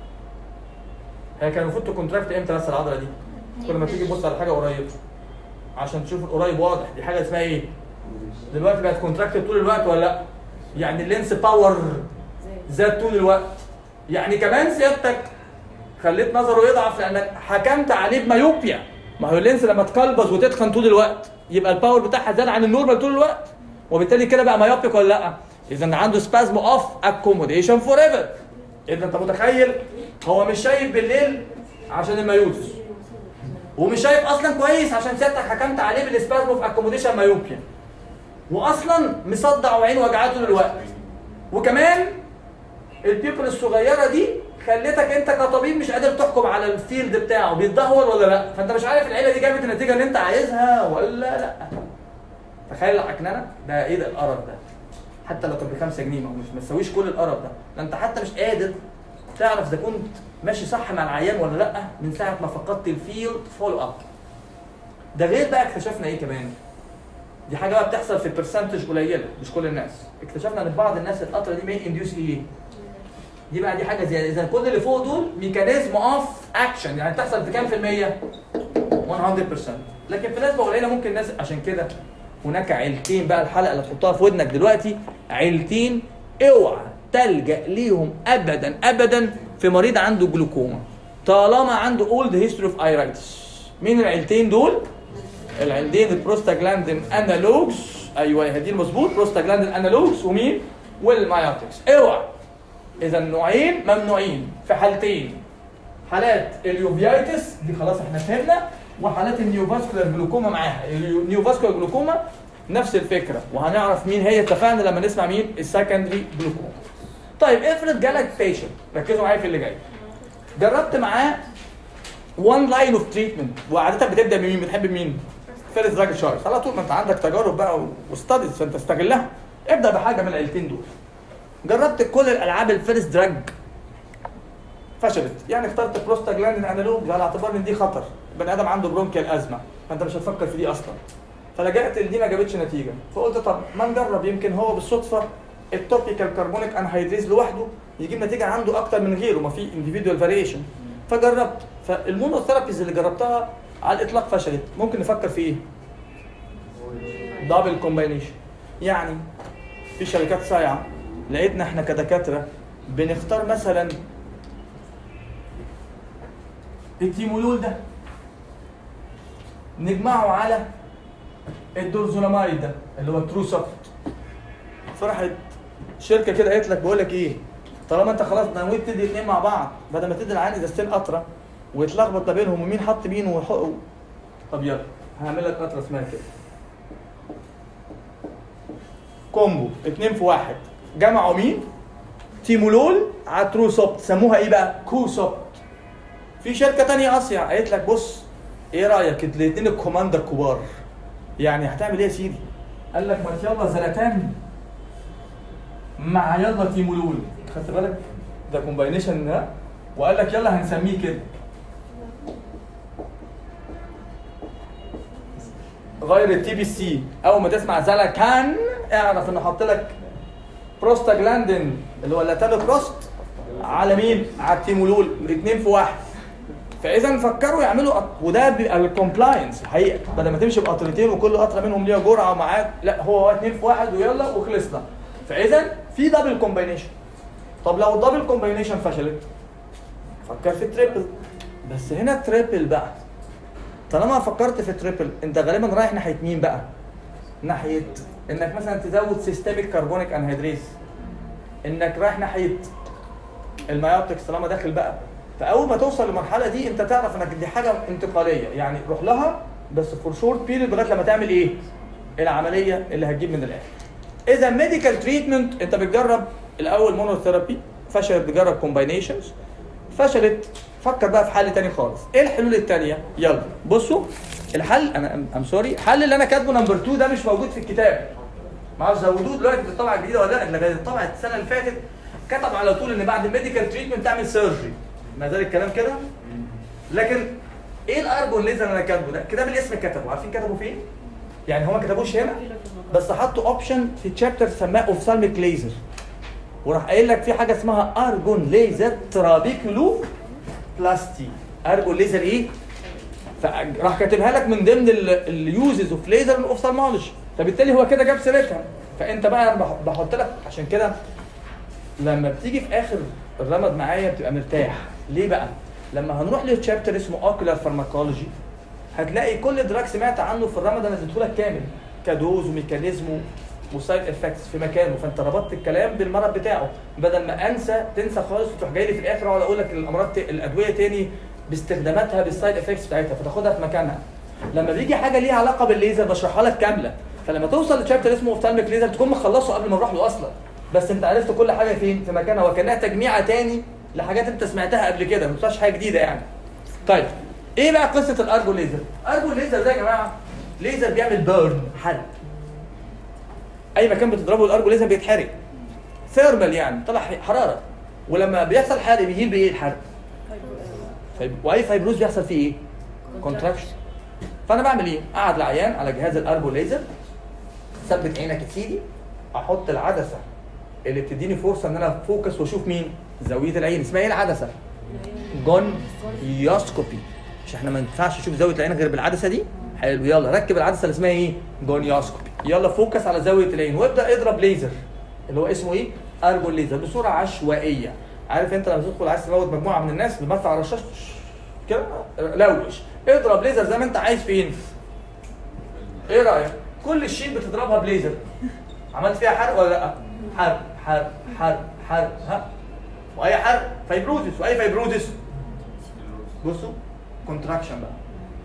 هي كان المفروض تكونتراكت امتى بس العضله دي كل ما تيجي تبص على حاجه قريب عشان تشوف القريب واضح دي حاجه اسمها ايه دلوقتي بقت كونتراكتد طول الوقت ولا لا يعني اللينس باور زاد طول الوقت يعني كمان سيادتك خليت نظره يضعف لانك حكمت عليه بمايوبيا ما هو اللينس لما تقلبز وتتخن طول الوقت يبقى الباور بتاعها زاد عن النورمال طول الوقت وبالتالي كده بقى مايوبيك ولا لا اذا عنده سبازم اوف اكوموديشن فور ايفر اذا انت متخيل هو مش شايف بالليل عشان المايوز ومش شايف اصلا كويس عشان سيادتك حكمت عليه بالسبازم اوف اكوموديشن مايوبيا واصلا مصدع وعين وجعاه طول الوقت وكمان البيبل الصغيره دي خلتك انت كطبيب مش قادر تحكم على الفيلد بتاعه بيتدهور ولا لا فانت مش عارف العيله دي جابت النتيجه اللي انت عايزها ولا لا تخيل العكننه ده ايه ده القرف ده حتى لو كان ب 5 جنيه ما هو مش ما تسويش كل القرف ده ده انت حتى مش قادر تعرف اذا كنت ماشي صح مع العيان ولا لا من ساعه ما فقدت الفيلد فولو اب ده غير بقى اكتشفنا ايه كمان دي حاجه بقى بتحصل في برسنتج قليله مش كل الناس اكتشفنا ان بعض الناس القطره دي ما انديوس ايه دي بقى دي حاجه زياده اذا كل اللي فوق دول ميكانيزم اوف اكشن يعني تحصل في كام في الميه 100% لكن في نسبه قليله ممكن الناس عشان كده هناك عيلتين بقى الحلقه اللي تحطها في ودنك دلوقتي عيلتين اوعى تلجا ليهم ابدا ابدا في مريض عنده جلوكوما طالما عنده اولد هيستوري اوف ايرايتس مين العيلتين دول العيلتين البروستاجلاندين انالوجز ايوه هي دي المظبوط بروستاجلاندين انالوجز ومين والمايوتكس اوعى اذا نوعين ممنوعين في حالتين حالات اليوفيايتس دي خلاص احنا فهمنا وحالات النيوفاسكولار جلوكوما معاها النيوفاسكولار جلوكوما نفس الفكره وهنعرف مين هي اتفقنا لما نسمع مين السكندري جلوكوما طيب افرض جالك بيشنت ركزوا معايا في اللي جاي جربت معاه وان لاين اوف تريتمنت وعاده بتبدا بمين بتحب مين فيرست دراج شارس على طول ما انت عندك تجارب بقى وستاديز فانت استغلها ابدا بحاجه من العيلتين دول جربت كل الالعاب الفيرست دراج فشلت يعني اخترت بروستاجلاندين انالوج على اعتبار ان دي خطر بني ادم عنده برونكيال ازمه فانت مش هتفكر في دي اصلا فلجأت لدي ما جابتش نتيجه فقلت طب ما نجرب يمكن هو بالصدفه التوبيكال كربونيك انهيدريز لوحده يجيب نتيجه عنده اكتر من غيره ما في individual فاريشن فجربت فالمونوثيرابيز اللي جربتها على الاطلاق فشلت ممكن نفكر في ايه؟ دبل كومباينيشن يعني في شركات صايعه لقيتنا احنا كدكاتره بنختار مثلا التيمولول ده نجمعه على الدورزولامايد ده اللي هو ترو سوفت فرحت شركه كده قالت لك بقول لك ايه طالما انت خلاص نويت تدي الاثنين مع بعض بدل ما تدي العيان ازازتين قطره ويتلخبط ما بينهم ومين حط مين وحق طب يلا هعمل لك قطره اسمها كده كومبو اتنين في واحد جمعوا مين؟ تيمولول على ترو سوبت سموها ايه بقى؟ كو سوبت في شركه تانية اصيع قالت لك بص ايه رايك الاثنين الكوماندر كبار يعني هتعمل ايه يا سيدي؟ قال لك ما يلا زلاتان مع يلا تيمولول خدت بالك؟ ده كومباينيشن ده وقال لك يلا هنسميه كده غير التي بي سي اول ما تسمع زلاتان اعرف انه حط لك بروستاجلاندين اللي هو اللاتانو بروست على مين؟ على التيمولول الاثنين في واحد فاذا فكروا يعملوا قط- وده بيبقى الكومبلاينس الحقيقه بدل ما تمشي بقطرتين وكل قطره منهم ليها جرعه ومعاك لا هو اتنين في واحد ويلا وخلصنا فاذا في دبل كومباينيشن طب لو الدبل كومباينيشن فشلت فكر في التريبل بس هنا التريبل بقى طالما فكرت في التريبل انت غالبا رايح ناحيه مين بقى؟ ناحيه انك مثلا تزود سيستميك كربونيك انهيدريز انك رايح ناحيه المايوتكس طالما داخل بقى فاول ما توصل للمرحله دي انت تعرف انك دي حاجه انتقاليه يعني روح لها بس فور شورت بيريد لغايه لما تعمل ايه؟ العمليه اللي هتجيب من الاخر. اذا ميديكال تريتمنت انت بتجرب الاول مونوثيرابي فشلت بتجرب كومباينيشنز فشلت فكر بقى في حل تاني خالص ايه الحلول التانية يلا بصوا الحل انا ام سوري الحل اللي انا كاتبه نمبر 2 ده مش موجود في الكتاب ما اعرفش زودوه دلوقتي في الطبعه الجديده ولا لا لكن الطبعه السنه اللي فاتت كتب على طول ان بعد الميديكال تريتمنت تعمل سيرجري ما زال الكلام كده لكن ايه الارجون ليزر اللي انا كاتبه ده كتاب الاسم كتبه عارفين كتبه فين يعني هو ما كتبوش هنا بس حطوا اوبشن في تشابتر سماه اوفسالميك ليزر وراح قايل لك في حاجه اسمها ارجون ليزر ترابيكولو بلاستي ارجون ليزر ايه فراح كاتبها لك من ضمن اليوزز اوف ليزر اوفثالمولوجي فبالتالي هو كده جاب سيرتها فانت بقى أنا بح- بحط لك عشان كده لما بتيجي في اخر الرمد معايا بتبقى مرتاح ليه بقى لما هنروح للشابتر اسمه اوكولار فارماكولوجي هتلاقي كل دراج سمعت عنه في الرمد انا اديته لك كامل كدوز وميكانيزم وسايد افكتس في مكانه فانت ربطت الكلام بالمرض بتاعه بدل ما انسى تنسى خالص وتروح جاي لي في الاخر اقعد اقول لك الامراض ت- الادويه تاني باستخداماتها بالسايد افكتس بتاعتها فتاخدها في مكانها لما بيجي حاجه ليها علاقه بالليزر بشرحها لك كامله فلما توصل لشابتر اسمه اوفتالميك ليزر تكون مخلصه قبل ما نروح له اصلا بس انت عرفت كل حاجه فين في مكانها وكانها تجميعه تاني لحاجات انت سمعتها قبل كده ما بتبقاش حاجه جديده يعني طيب ايه بقى قصه الارجو ليزر ارجو ليزر ده يا جماعه ليزر بيعمل بيرن حرق اي مكان بتضربه الارجو ليزر بيتحرق ثيرمال يعني طلع حراره ولما بيحصل حرق بيجيب بايه الحرق فيب... واي فايبروز بيحصل فيه ايه كونتراكشن فانا بعمل ايه اقعد العيان على جهاز الارجو ليزر ثبت عينك يا سيدي احط العدسه اللي بتديني فرصه ان انا فوكس واشوف مين زاويه العين اسمها ايه العدسه جونيوسكوبي مش احنا ما ينفعش نشوف زاويه العين غير بالعدسه دي حلو يلا ركب العدسه اللي اسمها ايه جونيوسكوبي يلا فوكس على زاويه العين وابدا اضرب ليزر اللي هو اسمه ايه ارجون ليزر بصوره عشوائيه عارف انت لما تدخل عايز تموت مجموعه من الناس بتمثل على الشاشه كده لوش اضرب ليزر زي ما انت عايز فين ايه رايك كل الشيء بتضربها بليزر عملت فيها حرق ولا لا حرق حرق حرق حرق ها واي حرق فايبروزس واي فايبروزس بصوا كونتراكشن بقى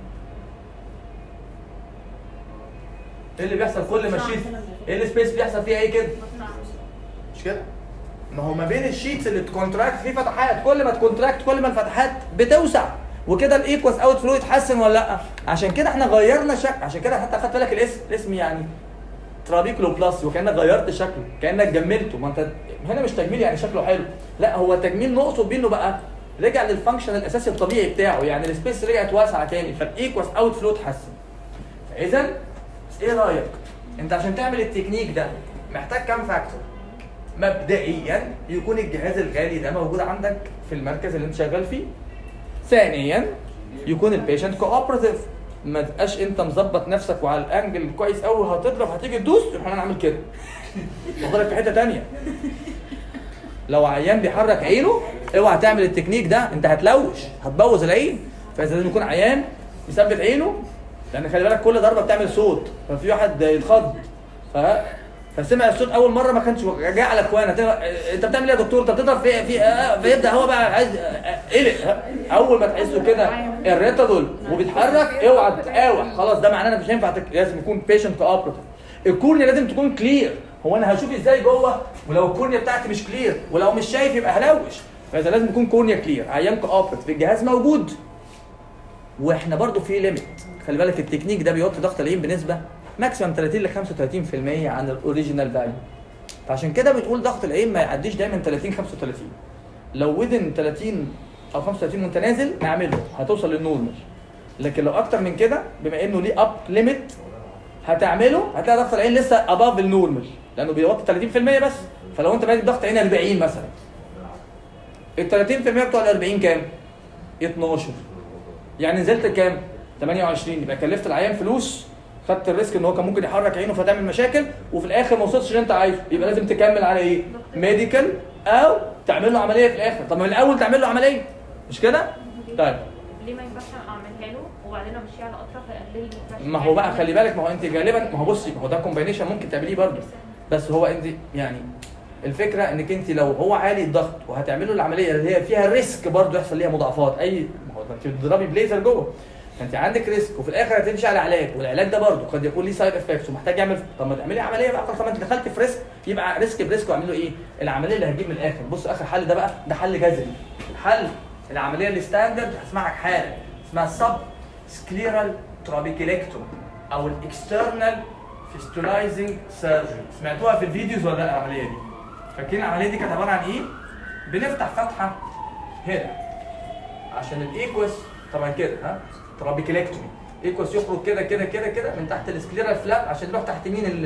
ايه اللي بيحصل كل ما الشيت ايه السبيس بيحصل فيها ايه كده مش كده ما هو ما بين الشيتس اللي بتكونتراكت في فتحات كل ما تكونتراكت كل ما الفتحات بتوسع وكده الايكوس اوت فلو يتحسن ولا لا عشان كده احنا غيرنا شكل عشان كده حتى اخدت بالك الاسم الاسم يعني ترابيكلو بلس وكانك غيرت شكله كانك جملته ما انت هنا مش تجميل يعني شكله حلو لا هو تجميل نقصد بيه انه بقى رجع للفانكشن الاساسي الطبيعي بتاعه يعني السبيس رجعت واسعه تاني فالايكوس اوت فلو اتحسن فاذا ايه رايك انت عشان تعمل التكنيك ده محتاج كام فاكتور مبدئيا يكون الجهاز الغالي ده موجود عندك في المركز اللي انت شغال فيه ثانيا يكون البيشنت كوبراتيف ما تبقاش انت مظبط نفسك وعلى الانجل كويس قوي هتضرب هتيجي تدوس احنا هنعمل كده واخدك في حته تانية لو عيان بيحرك عينه اوعى تعمل التكنيك ده انت هتلوش هتبوظ العين فاذا لازم يكون عيان يثبت عينه لان خلي بالك كل ضربه بتعمل صوت ففي واحد يتخض ف فسمع الصوت اول مره ما كانش جاء على اخوانا انت بتعمل ايه يا دكتور انت بتضرب في في آه فيبدا هو بقى عايز آه، قلق اول ما تحسه كده الريتادول وبيتحرك اوعى تقاوح خلاص ده معناه انك مش هينفع تك... لازم يكون بيشنت كوبرتيف الكورنيا لازم تكون كلير هو انا هشوف ازاي جوه ولو الكورنيا بتاعتي مش كلير ولو مش شايف يبقى هلوش فاذا لازم يكون كورنيا كلير عيان كوبرتيف الجهاز موجود واحنا برضو في ليميت خلي بالك التكنيك ده بيوطي ضغط العين بنسبه ماكسيمم 30 ل 35% عن الاوريجينال فاليو فعشان كده بنقول ضغط العين ما يعديش دايما 30 35 لو وذن 30 او 35 وانت نازل نعمله هتوصل للنورمال لكن لو اكتر من كده بما انه ليه اب ليميت هتعمله هتلاقي ضغط العين لسه اباف النورمال لانه بيوطي 30% بس فلو انت بادئ ضغط عين 40 مثلا ال 30% بتوع ال 40 كام؟ 12 يعني نزلت كام 28 يبقى كلفت العيان فلوس خدت الريسك ان هو كان ممكن يحرك عينه فتعمل مشاكل وفي الاخر ما وصلتش اللي انت عايزه يبقى لازم تكمل على ايه ميديكال او تعمل له عمليه في الاخر طب ما من الاول تعمل له عمليه مش كده طيب ليه ما ينفعش اعملها له وبعدين امشيه على اطراف اقلل لي ما هو بقى خلي بالك ما هو انت غالبا ما هو بصي ما هو ده كومبينيشن ممكن تعمليه برضه بس هو انت يعني الفكره انك انت لو هو عالي الضغط وهتعمل له العمليه اللي هي فيها ريسك برضه يحصل ليها مضاعفات اي ما هو انت بتضربي بليزر جوه فانت عندك ريسك وفي الاخر هتمشي على علاج والعلاج ده برضه قد يكون ليه سايد افكتس ومحتاج يعمل طب ما تعملي عمليه بقى خلاص طب ما انت دخلت في ريسك يبقى ريسك بريسك واعمل له ايه؟ العمليه اللي هتجيب من الاخر بص اخر حل ده بقى ده حل جذري الحل العمليه الستاندرد هسمعك حاله اسمها سب سكليرال ترابيكيلكتوم او الاكسترنال فيستولايزنج سيرجري سمعتوها في الفيديوز ولا لا العمليه دي؟ فاكرين العمليه دي كانت عباره عن ايه؟ بنفتح فتحه هنا عشان الايكوس طبعا كده ها ترابيكيلكتومي ايكوس يخرج كده كده كده كده من تحت السكليرال فلاب عشان يروح تحت مين ال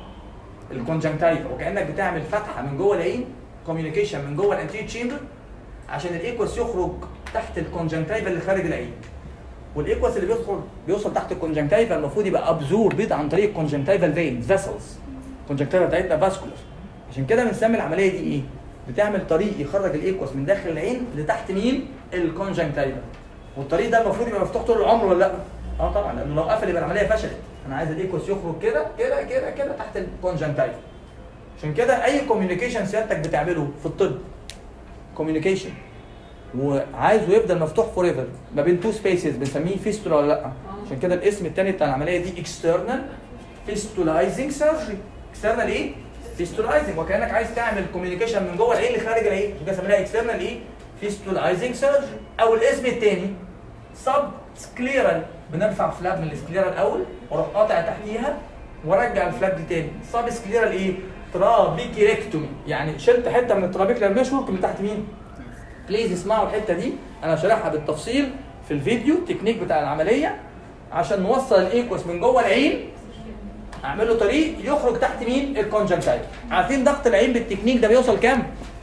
الكونجنكتيفا وكانك بتعمل فتحه من جوه العين كوميونيكيشن من جوه الانتيريور تشامبر عشان الايكوس يخرج تحت الكونجنكتيفا اللي خارج العين والايكوس اللي بيدخل بيوصل تحت الكونجنكتيفا المفروض يبقى ابزوربد عن طريق الكونجنكتيفال فين فيسلز الكونجنكتيفا بتاعتنا فاسكولار عشان كده بنسمي العمليه دي ايه؟ بتعمل طريق يخرج الايكوس من داخل العين لتحت مين؟ الكونجنكتيفا والطريق ده المفروض يبقى مفتوح طول العمر ولا لا؟ اه طبعا لانه لو قفل يبقى العمليه فشلت انا عايز الايكوس يخرج كده كده كده كده تحت الكونجنكتيفا عشان كده اي كوميونيكيشن سيادتك بتعمله في الطب كوميونيكيشن وعايزه يفضل مفتوح فور ايفر ما بين تو سبيسز بنسميه فيستولا ولا لا عشان كده الاسم الثاني بتاع العمليه دي اكسترنال فيستولايزنج سيرجري اكسترنال ايه فيستولايزنج وكانك عايز تعمل كوميونيكيشن من جوه العين لخارج العين عشان كده سميناها اكسترنال ايه فيستولايزنج سيرجري او الاسم الثاني سب سكليرال بنرفع فلاب من السكليرال الاول واروح قاطع تحتيها وارجع الفلاب دي تاني سب سكليرال ايه ترابيكيركتومي يعني شلت حته من الترابيكيرال مشوك من تحت مين بليز اسمعوا الحته دي انا شارحها بالتفصيل في الفيديو التكنيك بتاع العمليه عشان نوصل الايكوس من جوه العين اعمل له طريق يخرج تحت مين الكونجنكتيف عارفين ضغط العين بالتكنيك ده بيوصل كام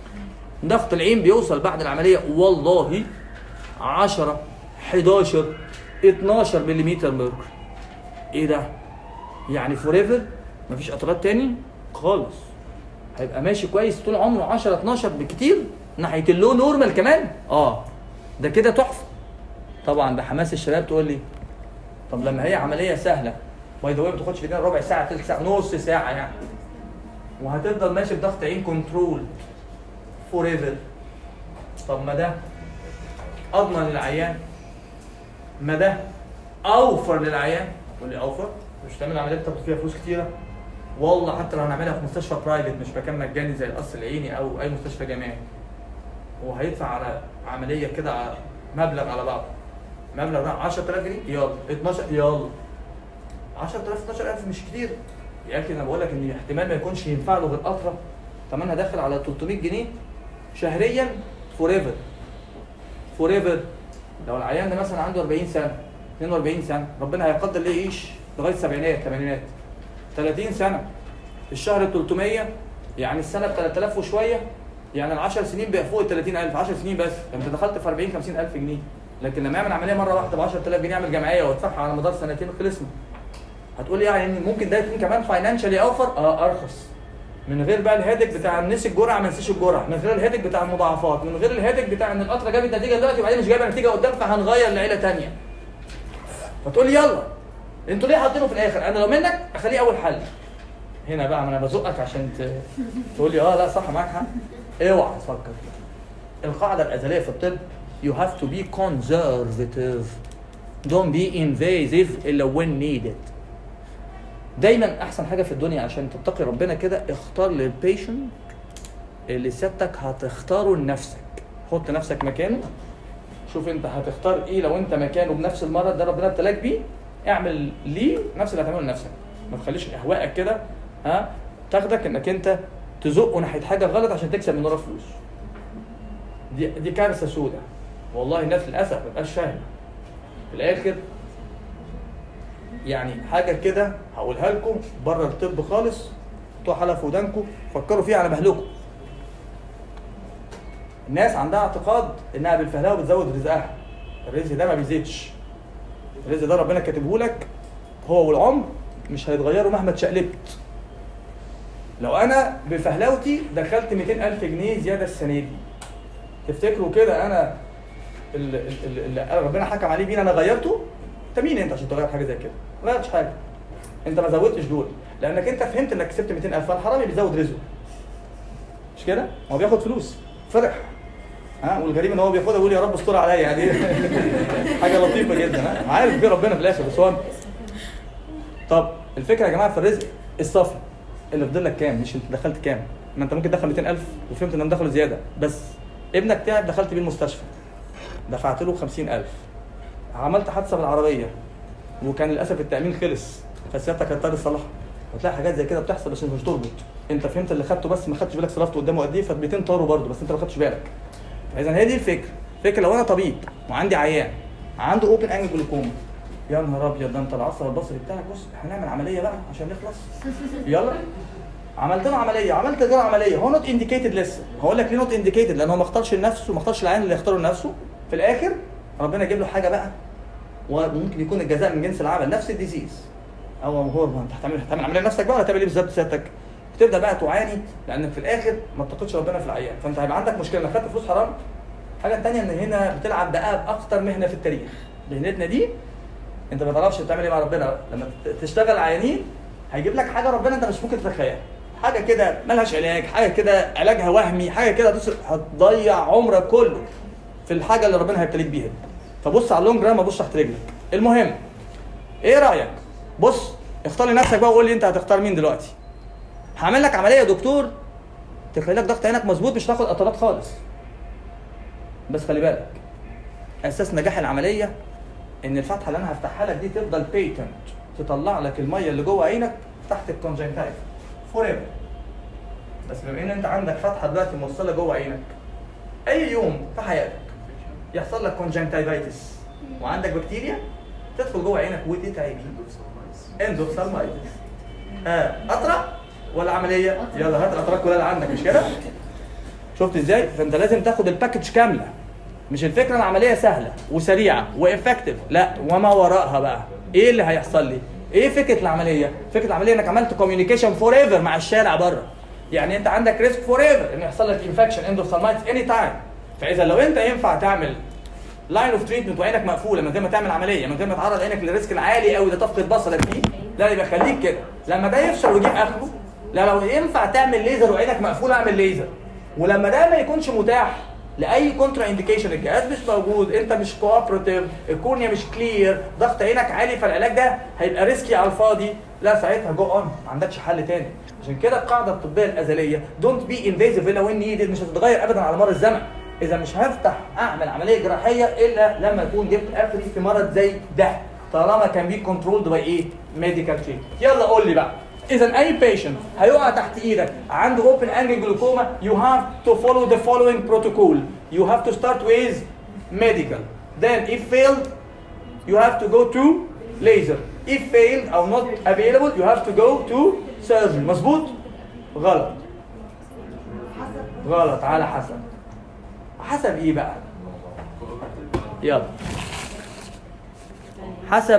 ضغط العين بيوصل بعد العمليه والله 10 11 12 ملم ميركوري ايه ده يعني فور ايفر مفيش قطرات تاني خالص هيبقى ماشي كويس طول عمره 10 12 بكتير ناحيه اللو نورمال كمان اه ده كده تحفه طبعا بحماس الشباب تقول لي طب لما هي عمليه سهله باي ذا واي ما تاخدش في ايدينا ربع ساعه ثلث ساعه نص ساعه يعني وهتفضل ماشي بضغط عين كنترول فور ايفر طب ما ده اضمن للعيان ما ده اوفر للعيان تقول لي اوفر مش تعمل عمليه تاخد فيها فلوس كتيره والله حتى لو هنعملها في مستشفى برايفت مش مكان مجاني زي القصر العيني او اي مستشفى جامعي هو هيدفع على عمليه كده على مبلغ على بعضه مبلغ ده 10000 جنيه يلا 12 يلا 10000 12000 مش كتير يا اخي انا بقول لك ان احتمال ما يكونش ينفع له غير قطره ثمنها داخل على 300 جنيه شهريا فور ايفر فور ايفر لو العيان ده مثلا عنده 40 سنه 42 سنه ربنا هيقدر ليه يعيش لغايه السبعينات الثمانينات 30 سنه الشهر 300 يعني السنه ب 3000 وشويه يعني ال 10 سنين بقى فوق ال 30000 10 سنين بس انت دخلت في 40 50000 جنيه لكن لما يعمل عمليه مره واحده ب 10000 جنيه يعمل جمعيه ويدفعها على مدار سنتين خلصنا هتقول لي يعني ممكن ده يكون كمان فاينانشالي اوفر اه ارخص من غير بقى الهادك بتاع نسي الجرعه ما نسيش الجرعه من غير الهادك بتاع المضاعفات من غير الهادك بتاع ان القطره جابت نتيجه دلوقتي وبعدين مش جايبه نتيجه قدام فهنغير لعيله ثانيه فتقول لي يلا انتوا ليه حاطينه في الاخر انا لو منك اخليه اول حل هنا بقى ما انا بزقك عشان ت... تقول لي اه لا صح معاك حق اوعى تفكر فيها القاعده الازليه في الطب you have to be conservative don't be invasive الا when needed دايما احسن حاجه في الدنيا عشان تتقي ربنا كده اختار للبيشنت اللي سيادتك هتختاره لنفسك حط نفسك مكانه شوف انت هتختار ايه لو انت مكانه بنفس المرض ده ربنا ابتلاك بيه اعمل ليه نفس اللي هتعمله لنفسك ما تخليش اهوائك كده ها تاخدك انك انت تزقه ناحيه حاجه غلط عشان تكسب من ورا فلوس دي دي كارثه سوداء والله الناس للاسف ما بتبقاش فاهمه في الاخر يعني حاجه كده هقولها لكم بره الطب خالص انتوا حلقه في ودانكم فكروا فيها على مهلكم الناس عندها اعتقاد انها بالفهلاوه بتزود رزقها الرزق ده ما بيزيدش الرزق ده ربنا كاتبه لك هو والعمر مش هيتغيروا مهما اتشقلبت لو انا بفهلوتي دخلت 200000 جنيه زياده السنه دي تفتكروا كده انا ال- ال- ال- اللي ربنا حكم عليه بينا انا غيرته انت مين انت عشان تغير حاجه زي كده ما غيرتش حاجه انت ما زودتش دول لانك انت فهمت انك كسبت 200000 فالحرامي بيزود رزقه مش كده هو بياخد فلوس فرح ها والغريب ان هو بياخدها ويقول يا رب استر عليا يعني حاجه لطيفه جدا ها عارف بيه ربنا في الاخر بس هو طب الفكره يا جماعه في الرزق الصافي اللي فضل لك كام مش انت دخلت كام ما انت ممكن تدخل 200000 وفهمت انهم دخلوا زياده بس ابنك تعب دخلت بيه المستشفى دفعت له 50000 عملت حادثه بالعربيه وكان للاسف التامين خلص فسيادتك هتضطر تصلحها وتلاقي حاجات زي كده بتحصل بس مش تربط انت فهمت اللي خدته بس ما خدتش بالك صرفته قدامه قد ايه فالبيتين طاروا برضه بس انت ما خدتش بالك فاذا هي دي الفكره فكره لو انا طبيب وعندي عيان عنده اوبن انجل جلوكوما يا نهار ابيض ده انت العصب البصري بتاعك بص احنا هنعمل عمليه بقى عشان نخلص يلا عملت له عمليه عملت غير عمليه هو نوت انديكيتد لسه هقول لك ليه نوت انديكيتد لان هو ما اختارش لنفسه ما اختارش العيان اللي يختاره لنفسه في الاخر ربنا يجيب له حاجه بقى وممكن يكون الجزاء من جنس العمل نفس الديزيز او هو ما انت هتعمل هتعمل عمليه لنفسك بقى ولا هتعمل ايه بالظبط سيادتك بتبدا بقى تعاني لانك في الاخر ما اتقيتش ربنا في العيان فانت هيبقى عندك مشكله انك خدت فلوس حرام الحاجه الثانيه ان هنا بتلعب بقى باخطر مهنه في التاريخ مهنتنا دي انت ما تعرفش بتعمل ايه مع ربنا لما ت- تشتغل عيانين هيجيب لك حاجه ربنا انت مش ممكن تتخيلها حاجه كده ملهاش علاج حاجه كده علاجها وهمي حاجه كده هتص- هتضيع عمرك كله في الحاجه اللي ربنا هيبتليك بيها دي. فبص على اللونج ران ما تبصش تحت رجلك المهم ايه رايك بص اختار لنفسك بقى وقول لي انت هتختار مين دلوقتي هعمل لك عمليه يا دكتور تخلي لك ضغط عينك مظبوط مش هتاخد قطرات خالص بس خلي بالك اساس نجاح العمليه ان الفتحه اللي انا هفتحها لك دي تفضل بيتنت تطلع لك الميه اللي جوه عينك تحت الكونجنتايف فور ايفر بس بما ان انت عندك فتحه دلوقتي موصله جوه عينك اي يوم في حياتك يحصل لك كونجنتايفايتس وعندك بكتيريا تدخل جوه عينك وتتعبي اندوفسالمايتس ها قطره ولا عمليه يلا هات القطرات كلها اللي عندك مش كده شفت ازاي فانت لازم تاخد الباكج كامله مش الفكره العمليه سهله وسريعه وافكتيف لا وما وراءها بقى ايه اللي هيحصل لي ايه فكره العمليه فكره العمليه انك عملت كوميونيكيشن فور ايفر مع الشارع بره يعني انت عندك ريسك فور ايفر ان يحصل لك انفكشن اندوفسالمايتس اني تايم فاذا لو انت ينفع تعمل لاين اوف تريتمنت وعينك مقفوله من غير ما تعمل عمليه من غير ما تعرض عينك للريسك العالي قوي ده تفقد بصرك فيه لا يبقى خليك كده لما ده يفشل ويجيب اخره لا لو ينفع تعمل ليزر وعينك مقفوله اعمل ليزر ولما ده ما يكونش متاح لاي كونترا انديكيشن الجهاز مش موجود انت مش كوبراتيف الكورنيا مش كلير ضغط عينك عالي فالعلاج ده هيبقى ريسكي على الفاضي لا ساعتها جو اون ما عندكش حل تاني عشان كده القاعده الطبيه الازليه دونت بي انفيزيف الا وين نيدد مش هتتغير ابدا على مر الزمن اذا مش هفتح اعمل عمليه جراحيه الا لما اكون جبت اخري في مرض زي ده طالما كان بي كنترولد باي ايه ميديكال تريت يلا قول لي بقى اذا اي بيشنت هيقع تحت ايدك عنده اوبن انجل جلوكوما you have to follow the following protocol you have to start with medical then if failed you have to go to laser if failed or not available you have to go to surgery مظبوط غلط غلط على حسب حسب ايه بقى يلا حسب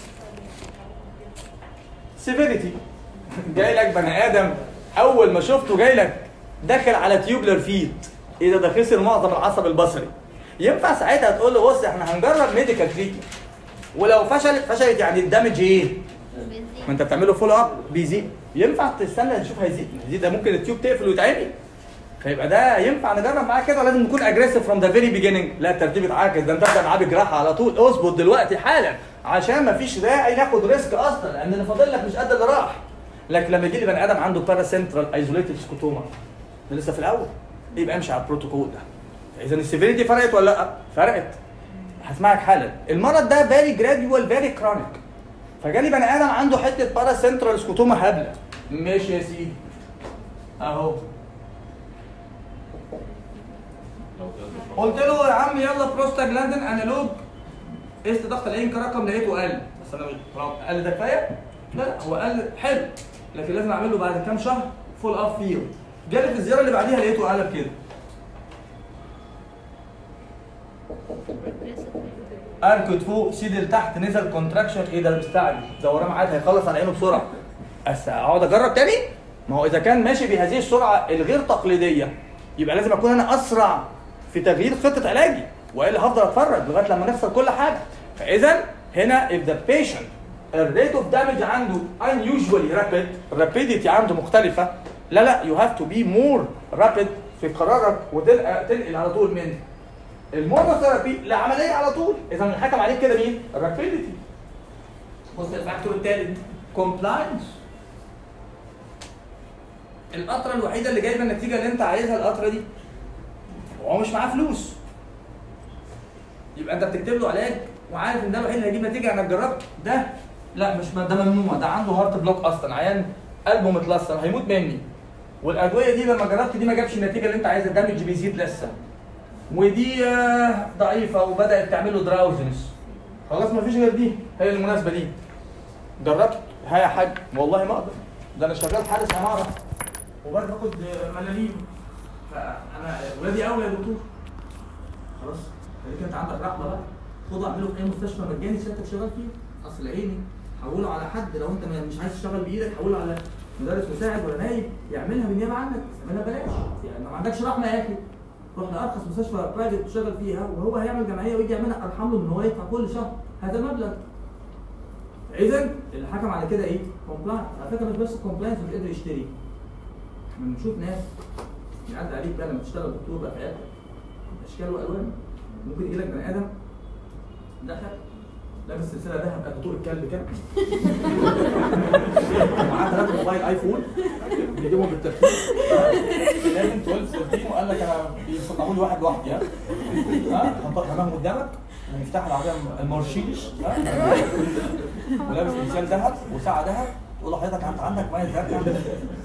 سيفيريتي جاي لك بني ادم اول ما شفته جاي لك داخل على تيوبلر فيت ايه ده ده خسر معظم العصب البصري ينفع ساعتها تقول له بص احنا هنجرب ميديكال تريتمنت ولو فشلت فشلت يعني الدمج ايه؟ ما انت بتعمله فول اب بيزيد ينفع تستنى تشوف هيزيد هيزيد ده ممكن التيوب تقفل ويتعمي فيبقى ده ينفع نجرب معاه كده ولازم نكون اجريسيف فروم ذا فيري بيجيننج لا الترتيب اتعاكس ده انت ابدا معاه بجراحه على طول اظبط دلوقتي حالا عشان ما فيش داعي ناخد ريسك اصلا لان اللي فاضل لك مش قد اللي راح لكن لما يجي لي بني ادم عنده بارا سنترال ايزوليتد سكوتوما ده لسه في الاول يبقى امشي على البروتوكول ده اذا السيفيريتي فرقت ولا لا؟ فرقت هسمعك حالا المرض ده فيري جراديوال فيري كرونيك فجالي بني ادم عنده حته بارا سنترال سكوتوما هبله ماشي يا سيدي اهو قلت له يا عم يلا بروستاجلاندين انالوج قست ضغط العين كرقم لقيته قل بس انا مش قال ده كفايه؟ لا لا هو قال حلو لكن لازم اعمل له بعد كام شهر فول اب فيل جالي في الزياره اللي بعديها لقيته قلب كده اركض فوق سيد لتحت نزل كونتراكشن ايه ده مستعجل دوران عاد هيخلص على عينه بسرعه بس اقعد اجرب تاني ما هو اذا كان ماشي بهذه السرعه الغير تقليديه يبقى لازم اكون انا اسرع في تغيير خطه علاجي والا هفضل اتفرج لغايه لما نخسر كل حاجه فاذا هنا if the patient الريت اوف دامج عنده unusually rapid rapidity عنده مختلفه لا لا you have to be more rapid في قرارك وتنقل على طول من المونوثيرابي لعمليه على طول اذا الحكم عليك كده مين؟ الرابيديتي بص الفاكتور الثالث كومبلاينس القطره الوحيده اللي جايبه النتيجه اللي انت عايزها القطره دي وهو مش معاه فلوس يبقى انت بتكتب له علاج وعارف ان ده الوحيد اللي هيجيب نتيجه انك جربت ده لا مش ده ممنوع ده عنده هارت بلوك اصلا عيان قلبه متلصم هيموت مني والادويه دي لما جربت دي ما جابش النتيجه اللي انت عايزها الدمج بيزيد لسه ودي آه، ضعيفه وبدات تعمل له دراوزنس خلاص ما فيش غير دي هي المناسبه دي جربت ها يا حاج والله ما اقدر ده انا شغال حارس عماره وبرضه باخد آه، ملاليم فانا ولادي اولى يا دكتور خلاص خليك انت عندك رحمه بقى خده اعمله في اي مستشفى مجاني سيادتك شغال فيه اصل عيني حوله على حد لو انت مش عايز تشتغل بايدك حوله على مدرس مساعد ولا نايب يعملها بالنيابه عنك اعملها ببلاش يعني لو ما عندكش رحمه يا اخي روح لارخص مستشفى برايفت تشتغل فيها وهو هيعمل جمعيه ويجي يعملها ارحم له ان هو يدفع كل شهر هذا المبلغ اذا اللي حكم على كده ايه؟ كومبلاينس على فكره مش بس كومبلاينس مش قادر يشتري احنا بنشوف ناس يعدي عليك بقى لما تشتغل دكتور بقى في عيادتك اشكال والوان ممكن يجي لك بني ادم دخل لابس سلسله ذهب قد طول الكلب كده ومعاه ثلاثه موبايل ايفون بيجيبهم بالترتيب لازم تقول سلسلتين وقال لك انا بيصنعوا لي واحد لوحدي ها ها حطها امام قدامك ومفتاح العربيه المرشيدس ها ولابس انسان ذهب وساعه ذهب تقول له حضرتك انت عندك ميه ذهب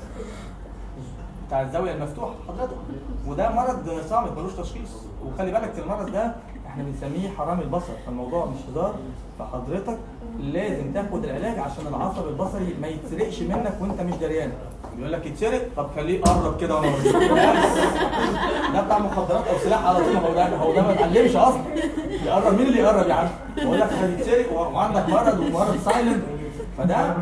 بتاع الزاويه المفتوحه حضرتك وده مرض صامت ملوش تشخيص وخلي بالك المرض ده احنا بنسميه حرام البصر فالموضوع مش هزار فحضرتك لازم تاخد العلاج عشان العصب البصري ما يتسرقش منك وانت مش دريان يقول لك يتسرق طب خليه يقرب كده وانا اوريك ده بتاع مخدرات او سلاح على طول هو ده هو ده ما اتعلمش اصلا يقرب مين اللي يقرب يا عم بقول لك هيتسرق وعندك مرض ومرض سايلنت فده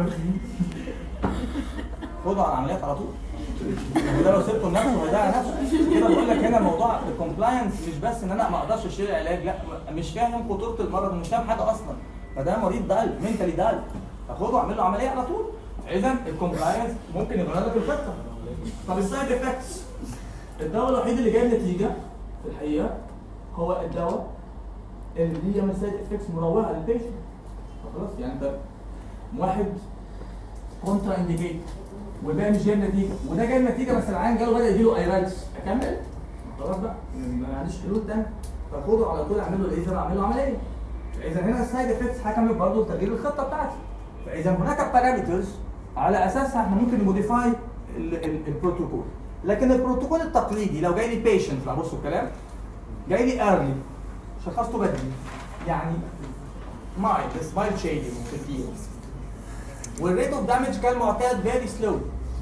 خده على العمليات على طول وده لو سبته لنفسه هيضيع نفسه كده بقول لك هنا موضوع الكومبلاينس مش بس ان انا ما اقدرش اشتري علاج لا مش فاهم خطوره المرض ومش فاهم حاجه اصلا فده مريض ضال منتلي ضال فخده واعمل له عمليه على طول اذا الكومبلاينس ممكن يغير لك الخطه طب السايد افكتس الدواء الوحيد اللي جايب نتيجه في الحقيقه هو الدواء اللي بيعمل سايد افكتس مروعه للبيشنت خلاص يعني ده واحد كونترا انديكيت والباقي مش جايب نتيجه وده جايب نتيجه بس العيان جاله بدا يجيله ايرالز اكمل خلاص بقى ما عنديش حلول تاني فخده على طول اعمل له ليزر اعمل له عمليه فاذا هنا السايد افكتس حكمت برضه تغيير الخطه بتاعتي فاذا هناك بارامترز على اساسها احنا ممكن نموديفاي البروتوكول لكن البروتوكول التقليدي لو جاي لي بيشنت بقى بصوا الكلام جاي لي ايرلي شخصته بدري يعني مايل سمايل شيدنج في الفيلد والريت اوف دامج كان معتاد فيري سلو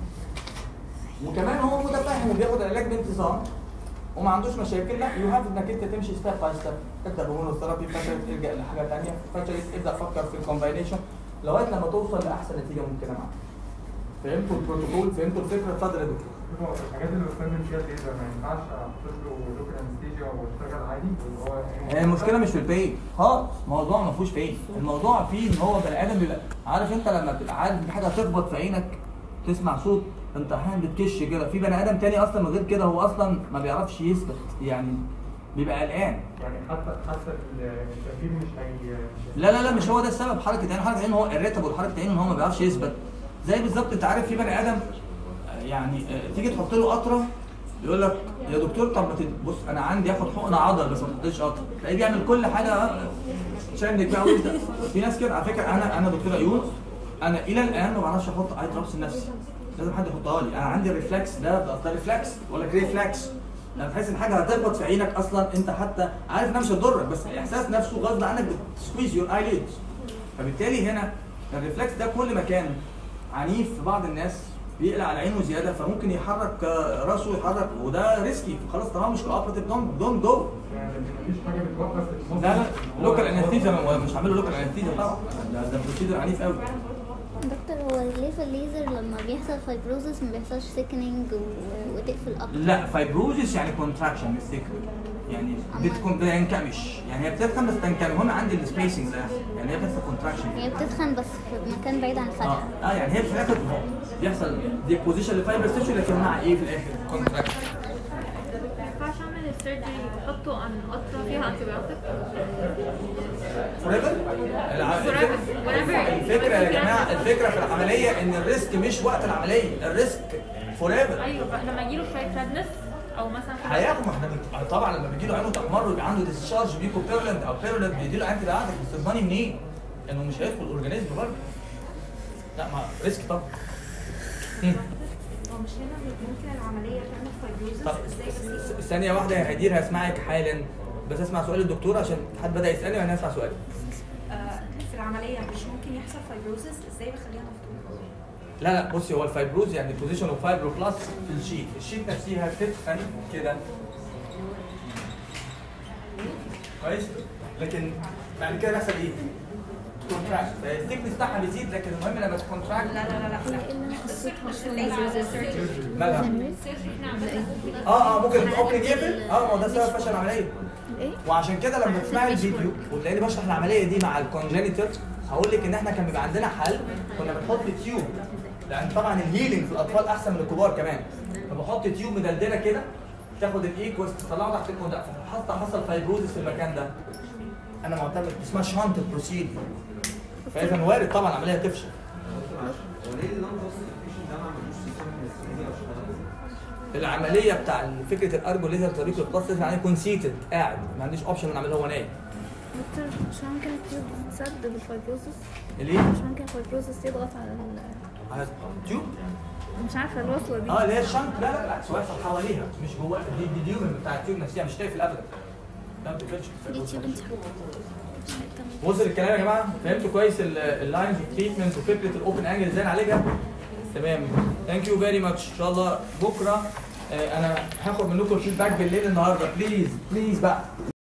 وكمان هو متفاهم وبياخد العلاج بانتظام وما عندوش مشاكل لا يو هاف انك انت تمشي ستيب باي ستيب تبدا بمونوثيرابي فشلت ارجع لحاجه ثانيه فشلت ابدا فكر في الكومباينيشن لغايه لما توصل لاحسن نتيجه ممكنه معاك فهمتوا البروتوكول فهمتوا الفكره اتفضل يا دكتور هو الحاجات اللي بستخدم فيها الليزر ما ينفعش احط له لوكال انستيجيا واشتغل عادي اللي هو هي المشكله مش في البين خالص الموضوع ما فيهوش بين الموضوع فيه ان هو بني ادم بيبقى عارف انت لما بتبقى عارف ان حاجه تخبط في عينك تسمع صوت انت احيانا بتكش كده في بني ادم تاني اصلا من غير كده هو اصلا ما بيعرفش يثبت يعني بيبقى قلقان يعني حتى حتى التركيب مش هي مش لا لا لا مش هو ده السبب حركه عين حركه عين هو الريتابل حركه عين ان هو ما بيعرفش يثبت زي بالظبط انت عارف في بني ادم آه، يعني آه، تيجي تحط له قطره يقول لك يا دكتور طب ما تد- بص انا عندي اخد حقن عضل بس ما تحطليش قطره تلاقيه بيعمل كل حاجه آه، شنك بقى وانت في ناس كده على فكره انا انا دكتور عيون انا الى الان ما بعرفش احط اي دروبس لنفسي لازم حد يحطها لي انا عندي الريفلكس ده ده ده ريفلكس ولا ريفلكس لما تحس ان حاجه هتخبط في عينك اصلا انت حتى عارف انها مش هتضرك بس الاحساس نفسه غصب عنك بتسكويز يور ايليدز فبالتالي هنا الريفلكس ده كل ما كان عنيف في بعض الناس بيقلع على عينه زياده فممكن يحرك آه، راسه يحرك وده ريسكي فخلاص طالما مش كوبراتيف دون دون جو يعني مفيش حاجه بتوقف المصل لا لا لوكال انستيزيا مش هعمل له لوكال انستيزيا طبعا ده ده بروسيدر عنيف قوي دكتور هو ليه في الليزر لما بيحصل فايبروزس ما بيحصلش سيكنينج وتقفل اكتر لا فايبروزيس يعني كونتراكشن مش سيكريت يعني بتكون بينكمش يعني هي بتتخن بس تنكمش هنا عندي السبيسنج ده يعني هي بتحصل كونتراكشن هي بتتخن بس في مكان بعيد عن اه الفتحه اه يعني هي في الاخر بيحصل ديبوزيشن لفايبر تيشو لكن مع ايه في الاخر كونتراكشن ما ينفعش اعمل السيرجري واحطه عن قطره فيها انتي بايوتيك فوريفر الفكره يا جماعه الفكره في العمليه ان الريسك مش وقت العمليه الريسك فوريفر ايوه فاحنا لما يجيله شويه ريدنس او مثلا في هياخد ما احنا بنت- طبعا لما بيجي له عينه تحمر ويبقى عنده ديسشارج بيكو بيرلنت او بيرلنت بيدي له انتي بايوتيك بس الضاني منين؟ انه مش هيدخل الاورجانيزم برضه لا ما ريسك طبعا مم. هو مش هنا ممكن العملية تعمل فايبروزس طب ازاي بس س- س- ثانية واحدة يا هدير هسمعك حالا بس اسمع سؤال الدكتور عشان حد بدأ يسألني وانا هسمع سؤالي آه في العملية مش ممكن يحصل فايبروزس ازاي بخليها مفتوحة؟ لا لا بصي هو الفايبروز يعني بوزيشن اوف فايبروبلاس في الشيت الشيت نفسها بتتخن كده كويس لكن بعد كده بيحصل ايه؟ كونتراكت الثيكنس بتاعها بيزيد لكن المهم لما تكونتراكت لا لا لا لا لا اللي انا حسيتها مش في الليزر مالها؟ اه اه ممكن الاوبننج يقفل اه ما هو ده سبب فشل العمليه ايه وعشان كده لما تسمعي الفيديو وتلاقيني بشرح العمليه دي مع الكونجينيتور هقول لك ان احنا كان بيبقى عندنا حل كنا بنحط تيوب لان طبعا الهيلينج في الاطفال احسن من الكبار كمان فبحط تيوب مدلدله كده تاخد الايكوس تطلعه تحت الكوندا حصل حصل فايبروزس في المكان ده انا معتمد اسمها شانت بروسيدي فاذا وارد طبعا العمليه تفشل العمليه بتاع فكره الارجو ليزر طريقه البلاستيك يعني يكون سيتد قاعد ما عنديش اوبشن ان اعملها هو نايم دكتور مش ممكن التيوب تسد بالفايبروزس ليه؟ مش ممكن الفايبروزس يضغط على ال... على تيوب مش عارفه الوصله دي اه اللي هي الشنط لا لا بالعكس هو يحصل حواليها مش جواها دي دي اليوم بتاع التيوب نفسها مش تقفل ابدا لا ما بتقفلش دي تيوب انت حاططها وصل الكلام يا جماعه فهمتوا كويس اللاينز اوف تريتمنت وفكره الاوبن انجل ازاي نعالجها تمام ثانك يو فيري ماتش ان شاء الله بكره آه، انا هاخد منكم الفيدباك بالليل النهارده بليز بليز بقى